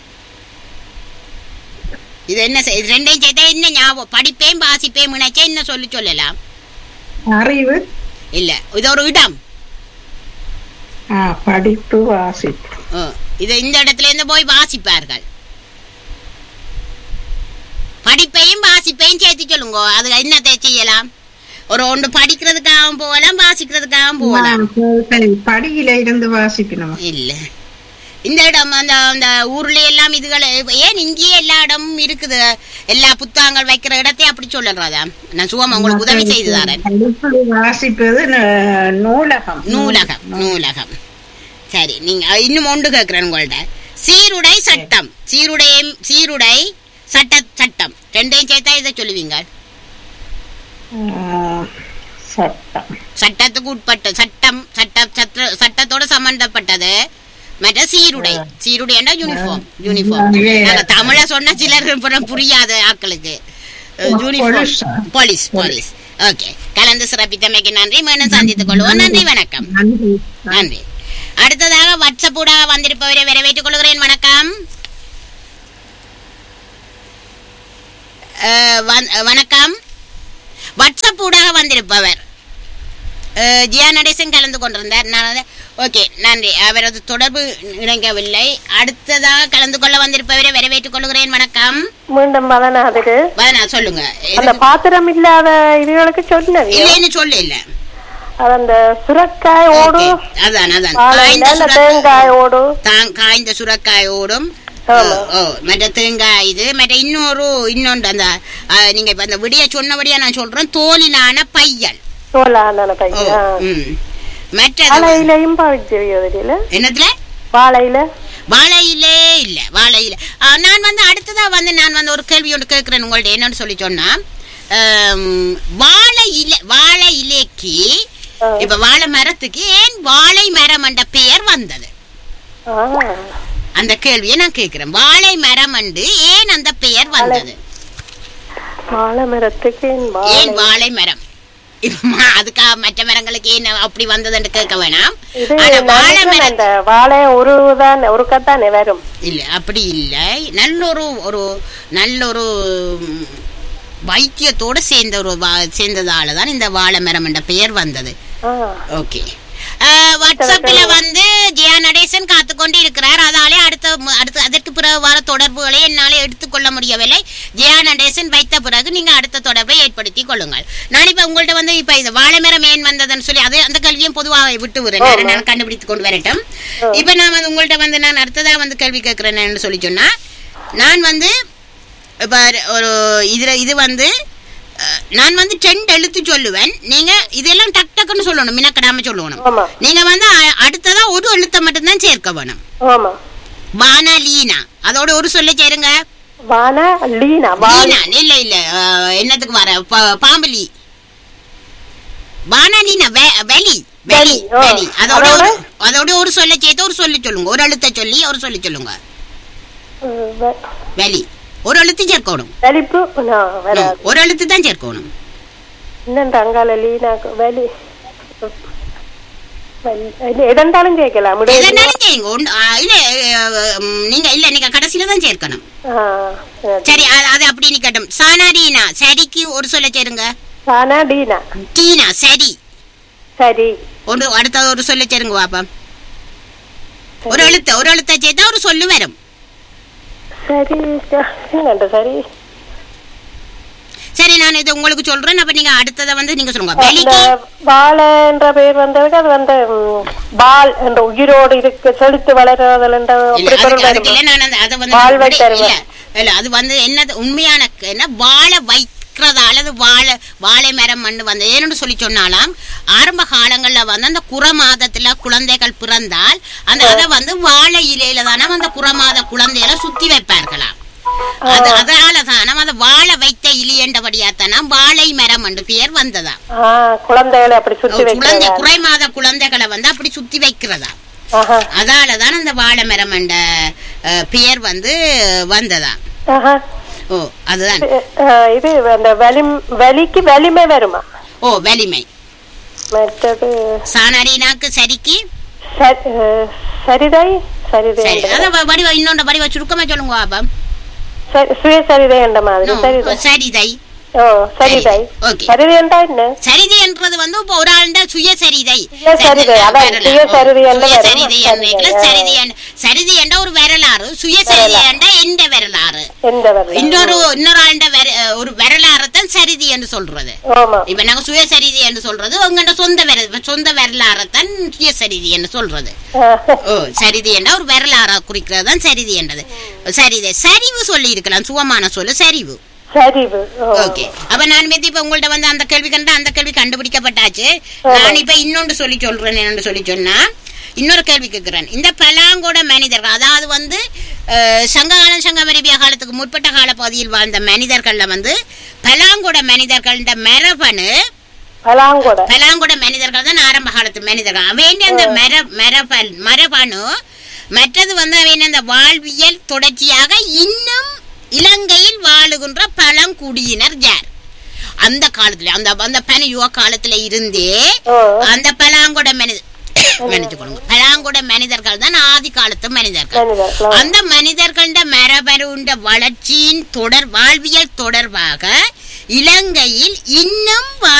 இது என்ன செய்- இது ரெண்டையும் சேர்த்தா என்ன ஞாபகம் படிப்பையும் வாசிப்பையும் இணைச்சா என்ன சொல்லி சொல்லலாம் அறிவு இல்ல இது ஒரு இடம் ஆ, படிப்பு வாசிப்பு ஆ, இது இந்த இடத்துல இருந்து போய் வாசிப்பார்கள் படிப்பையும் வாசிப்பையும் சேர்த்து சொல்லுங்க அது என்னத்தை செய்யலாம் ஒரு ஒன்று படிக்கிறதுக்காகவும் போகலாம் வாசிக்கிறதுக்காகவும் போகலாம் சரி, படியில இருந்து வாசிக்கணும் இல்ல இந்த இடம் அந்த அந்த ஊர்ல எல்லாம் இதுகளை ஏன் இங்கேயே எல்லா இடமும் இருக்குது எல்லா புத்தகங்கள் வைக்கிற இடத்தை அப்படி சொல்லுறதா நான் சுகம் உங்களுக்கு உதவி செய்து தரேன் படிப்பு வாசிப்பது ந- நூலகம் நூலகம் நூலகம் சரி நீங்க அஹ், இன்னும் ஒன்று கேட்கிறேன் உங்கள்ட்ட சீருடை சட்டம் சீருடை சீருடை சட்ட சட்டம் ரெண்டையும் சேர்த்தா இதை சொல்லுவீங்க ஆ, சட்டம் சட்டத்துக்கு உட்பட்ட சட்டம் சட்ட சட்ட சட்டத்தோட சம்பந்தப்பட்டது மற்ற சீருடை சீருடை என்ன யூனிஃபார்ம் யூனிஃபார்ம் வேற. நாங்க தமிழ சொன்னா சிலர் புறம் புரியாத ஆட்களுக்கு யூனிஃபார்ம் போலீஸா? போலீஸ் போலீஸ் ஓகே கலந்து சிறப்பித்தமைக்கு நன்றி மீண்டும் சந்தித்துக் கொள்வோம் நன்றி வணக்கம் நன்றி நன்றி அடுத்ததாக வாட்ஸ்அப் ஊடாக வந்திருப்பவரை வரவேற்றுக் கொள்கிறேன் வணக்கம் அஹ், வந்- வணக்கம் வாட்ஸ்அப் ஊடாக வந்திருப்பவர் அஹ், ஜியா நடேசன் கலந்து கொண்டிருந்தார் நான் ஓகே நன்றி அவரது தொடர்பு இணங்கவில்லை அடுத்ததாக கலந்து கொள்ள வந்திருப்பவரை வரவேற்றுக் கொள்கிறேன் வணக்கம் மீண்டும் மதனாதுக்கு வதனா சொல்லுங்க அந்த பாத்திரம் இல்லாத இதுகளுக்கு சொன்னது இல்லைன்னு சொல்ல இல்ல அது அந்த சுரக்காயோடு Okay. அதான் அதான் வாழையில காய்ந்த அந்த சுரக்காய் தேங்காயோடு தான் காய்ந்த சுரக்காயோடும் ஆமா. ஓ மற்ற தேங்காய் இது மற்ற இன்னொரு இன்னொன்று அந்த அஹ், நீங்க இப்ப அந்த விடிய சொன்னபடியா நான் சொல்றேன் தோலிலான பையல் சோளான ஓ, பையன் ம். மற்றது வாழையிலையும் பாவிச்சிருக்கிறது இல்ல என்னதுல வாழையில வாழையிலே இல்ல வாழையில ஆ, நான் வந்து அடுத்ததா வந்து நான் வந்து ஒரு கேள்வி ஒன்று கேட்கிறேன் உங்கள்ட்ட என்னன்னு சொல்லி சொன்னா ஆம், வாழை இலை வாழை இலைக்கு ஆ. இப்ப வாழை மரத்துக்கு ஏன் வாழை மரம் என்ற பெயர் வந்தது ஆ, அந்த கேள்வியை நான் கேட்கிறேன் வாழை மரம் என்று ஏன் அந்த பெயர் வந்தது வாழை மரத்துக்கு ஏன் வாழை ஏன் வாழை மரம் இப்ப ம- அதுக்காக மற்ற மரங்களுக்கு ஏன் அப்படி வந்ததுன்னு கேட்க வேணாம் இது ஆனா வாழை நினைக்கிறேன் மரம் அந்த வாழை ஒரு தான் ஒரு கத்தானே வரும் இல்ல அப்படி இல்ல நல்ல ஒரு ஒரு நல்ல ஒரு ம், வைத்தியத்தோட சேர்ந்த ஒரு வா- சேர்ந்ததால தான் இந்த வாழை மரம் என்ற பெயர் வந்தது ஆ, ஓகே வாட்ஸ்அப்ல வந்து ஜெயா நடேசன் காத்துக்கொண்டு இருக்கிறார் அதாலே அடுத்த மு- அடுத்த அதற்கு பிறகு வர தொடர்புகளை என்னால எடுத்துக்கொள்ள முடியவில்லை ஜெயா நடேசன் வைத்த பிறகு நீங்க அடுத்த தொடர்பை ஏற்படுத்தி கொள்ளுங்கள் நான் இப்ப உங்கள்ட்ட வந்து இப்ப இது வாழைமரம் ஏன் வந்ததுன்னு சொல்லி அது அந்த கேள்வியும் பொதுவாக விட்டு விடுறேன் நான் கண்டுபிடித்து கொண்டு வரட்டும் இப்ப நான் வந்து உங்கள்ட்ட வந்து நான் அடுத்ததா வந்து கேள்வி கேட்கிறேன்னு சொல்லி சொன்னா நான் வந்து இப்ப ஒரு இதுல இது வந்து அஹ், நான் வந்து ரெண்டு எழுத்து சொல்லுவேன் நீங்க இதெல்லாம் டக் டக்குன்னு சொல்லணும் மினக்கடாம சொல்லணும் ஆமா நீங்க வந்து அ- அடுத்ததா ஒரு எழுத்தை மட்டும்தான் சேர்க்க வேணும் ஆமா வானலீனா அதோட ஒரு சொல்ல சேருங்க வான லீனா வான லீனா இல்ல இல்ல அஹ், என்னத்துக்கு வர ப- பாம்பலி வானலீனா வெ- வெளி வெளி வெளி, ஆ. வெளி அதோட அதோட? ஒரு- அதோட ஒரு சொல்ல சேர்த்து ஒரு சொல்லி சொல்லுங்க ஒரு எழுத்தை சொல்லி ஒரு சொல்லி சொல்லுங்க ம், வெ- வெளி ஒரு எழுத்து சேர்க்கணும் வெளிப்பு ஆ, வராது ஒரு எழுத்து தான் சேர்க்கணும் இன்னும் அங்கால லீனாக்கு வெளி வெளி- இது எதென்றாலும் கேட்கலாம் முடியாது எதனாலும் செய்யுங்க ஒண்ணு- ஆ, இல்ல அஹ், ம், நீங்க இல்ல நீங்க கடைசியில தான் சேர்க்கணும் ஆ, சரி. சரி அது- அது அப்படி நிக்கட்டும் சானாடீனா சரிக்கு ஒரு சொல்ல சேருங்க வானா டீனா டீனா சரி சரி ஒரு அடுத்த ஒரு சொல்ல சேருங்க பாப்பா ஒரு எழுத்து ஒரு எழுத்த சேர்த்தா ஒரு சொல்லு வரும் சரி ச- என்னண்டு சரி சரி நான் இது உங்களுக்கு சொல்றேன் அப்ப நீங்க அடுத்தத வந்து நீங்க சொல்லுங்க அந்த வெளிக்கு வாழை என்ற பெயர் வந்ததுக்கு அது வந்து ம், பால் என்ற உயிரோடு இருக்கு செழித்து வளர்றதுல என்ற இல்ல அப்படி பொருள் அதுக்கு- அதுக்கு வருமா? இல்ல நான் அந்த அதை வந்து வாழ்வை அப்படி- தருவ. இல்ல இல்ல அது வந்து என்னது உண்மையான க- என்ன வாழை வைக்கிறதா அல்லது வாழை வாழை மரம் மண்ணு வந்து ஏன்னு சொல்லி சொன்னாலாம் ஆரம்ப காலங்கள்ல வந்து அந்த குறமாதத்துல குழந்தைகள் பிறந்தால் அந்த அதை வந்து வாழை இலையில தானே அந்த குறமாத குழந்தைகளை சுத்தி வைப்பார்களாம் அது அதனால தான் அந்த வாழை வைத்த இலி என்றபடியாத்தானா வாழை மரம் என்று பெயர் வந்ததா ஆ, குழந்தைகளை அப்படி சுத்தி குழந்தை வைக்கிறாங்க குறைமாத குழந்தைகளை வந்து அப்படி சுத்தி வைக்கிறதா ஆஹா அதாலதான் அந்த வாழை மரம் என்ற அஹ், பெயர் வந்து வந்ததா ஆஹா ஓ அதுதான் இது, அஹ், இது அந்த வலி வலிக்கு வலிமை வருமா ஓ வலிமை மற்றது சாணாரினாக்கு சரிக்கு சரி- அஹ், சரிதை சரிதை சரி என்ற- அதான் வ- வடிவ இன்னொன்று வடிவ சுருக்கமா சொல்லுங்க பாப்பா சரி- சுயசரிதை என்ற மாதிரி சரிதை சரிதை ஓ சரிதை ஓகே சரிதை என்றா என்ன சரிதை என்றது வந்து இப்போ ஒரு ஆண்ட சுயசரிதை சுயசரிதை, அதான் வரலாறு. சுயசரிதை என்ற சுயசரிதை வரலாறு. என்ற சரிதை என்ற- சரிதை என்ற ஒரு வரலாறு சுயசரிதை என்ற எந்த வரலாறு எந்த வரலாறு இன்னொரு இன்னொரு ஆண்ட வர- ஒரு வரலாறு தான் சரிதி என்று சொல்றது ஆமா இப்ப நாங்க சுயசரிதி என்று சொல்றது உங்கள்ட சொந்த வர சொந்த வரலாறு தான் சுயசரிதி என்று சொல்றது ஓ சரிதி என்ற ஒரு வரலாறா குறிக்கிறது தான் சரிதி என்றது சரிதை சரிவு சொல்லி இருக்கலாம் சுகமான சொல்லு சரிவு சரிவு ஓ. ஓகே அப்ப நான் வந்து இப்ப உங்கள்ட்ட வந்து அந்த கேள்வி கண்டா அந்த கேள்வி கண்டுபிடிக்கப்பட்டாச்சு நான் இப்ப இன்னொன்று சொல்லி சொல்றேன் என்னன்னு சொல்லி சொன்னா இன்னொரு கேள்வி கேட்கிறேன் இந்த பலாங்கோட மனிதர்கள் அதாவது வந்து அஹ், சங்ககாலம் சங்கமரிபிய காலத்துக்கு முற்பட்ட கால பகுதியில் வாழ்ந்த மனிதர்கள்ல வந்து பலாங்கோட மனிதர்கள்ட மரபணு பலாங்கொடை பலாங்கொட மனிதர்கள் தான் ஆரம்ப காலத்து மனிதர்கள் அவன் அந்த மர மரபல் மரபணு மற்றது வந்து அவன் அந்த வாழ்வியல் தொடர்ச்சியாக இன்னும் இலங்கையில் வாழுகின்ற பழங்குடியினர் யார் அந்த காலத்துல அந்த அந்த பனியுக காலத்துல இருந்தே அந்த பலாங்கொட மனித மன்னிச்சு கொடுங்க பலாங்கொட மனிதர்கள் தான் ஆதி காலத்து மனிதர்கள் மனிதர்கள். அந்த மனிதர்கள மரபணுண்ட வளர்ச்சியின் தொடர் வாழ்வியல் தொடர்பாக இலங்கையில் இன்னும்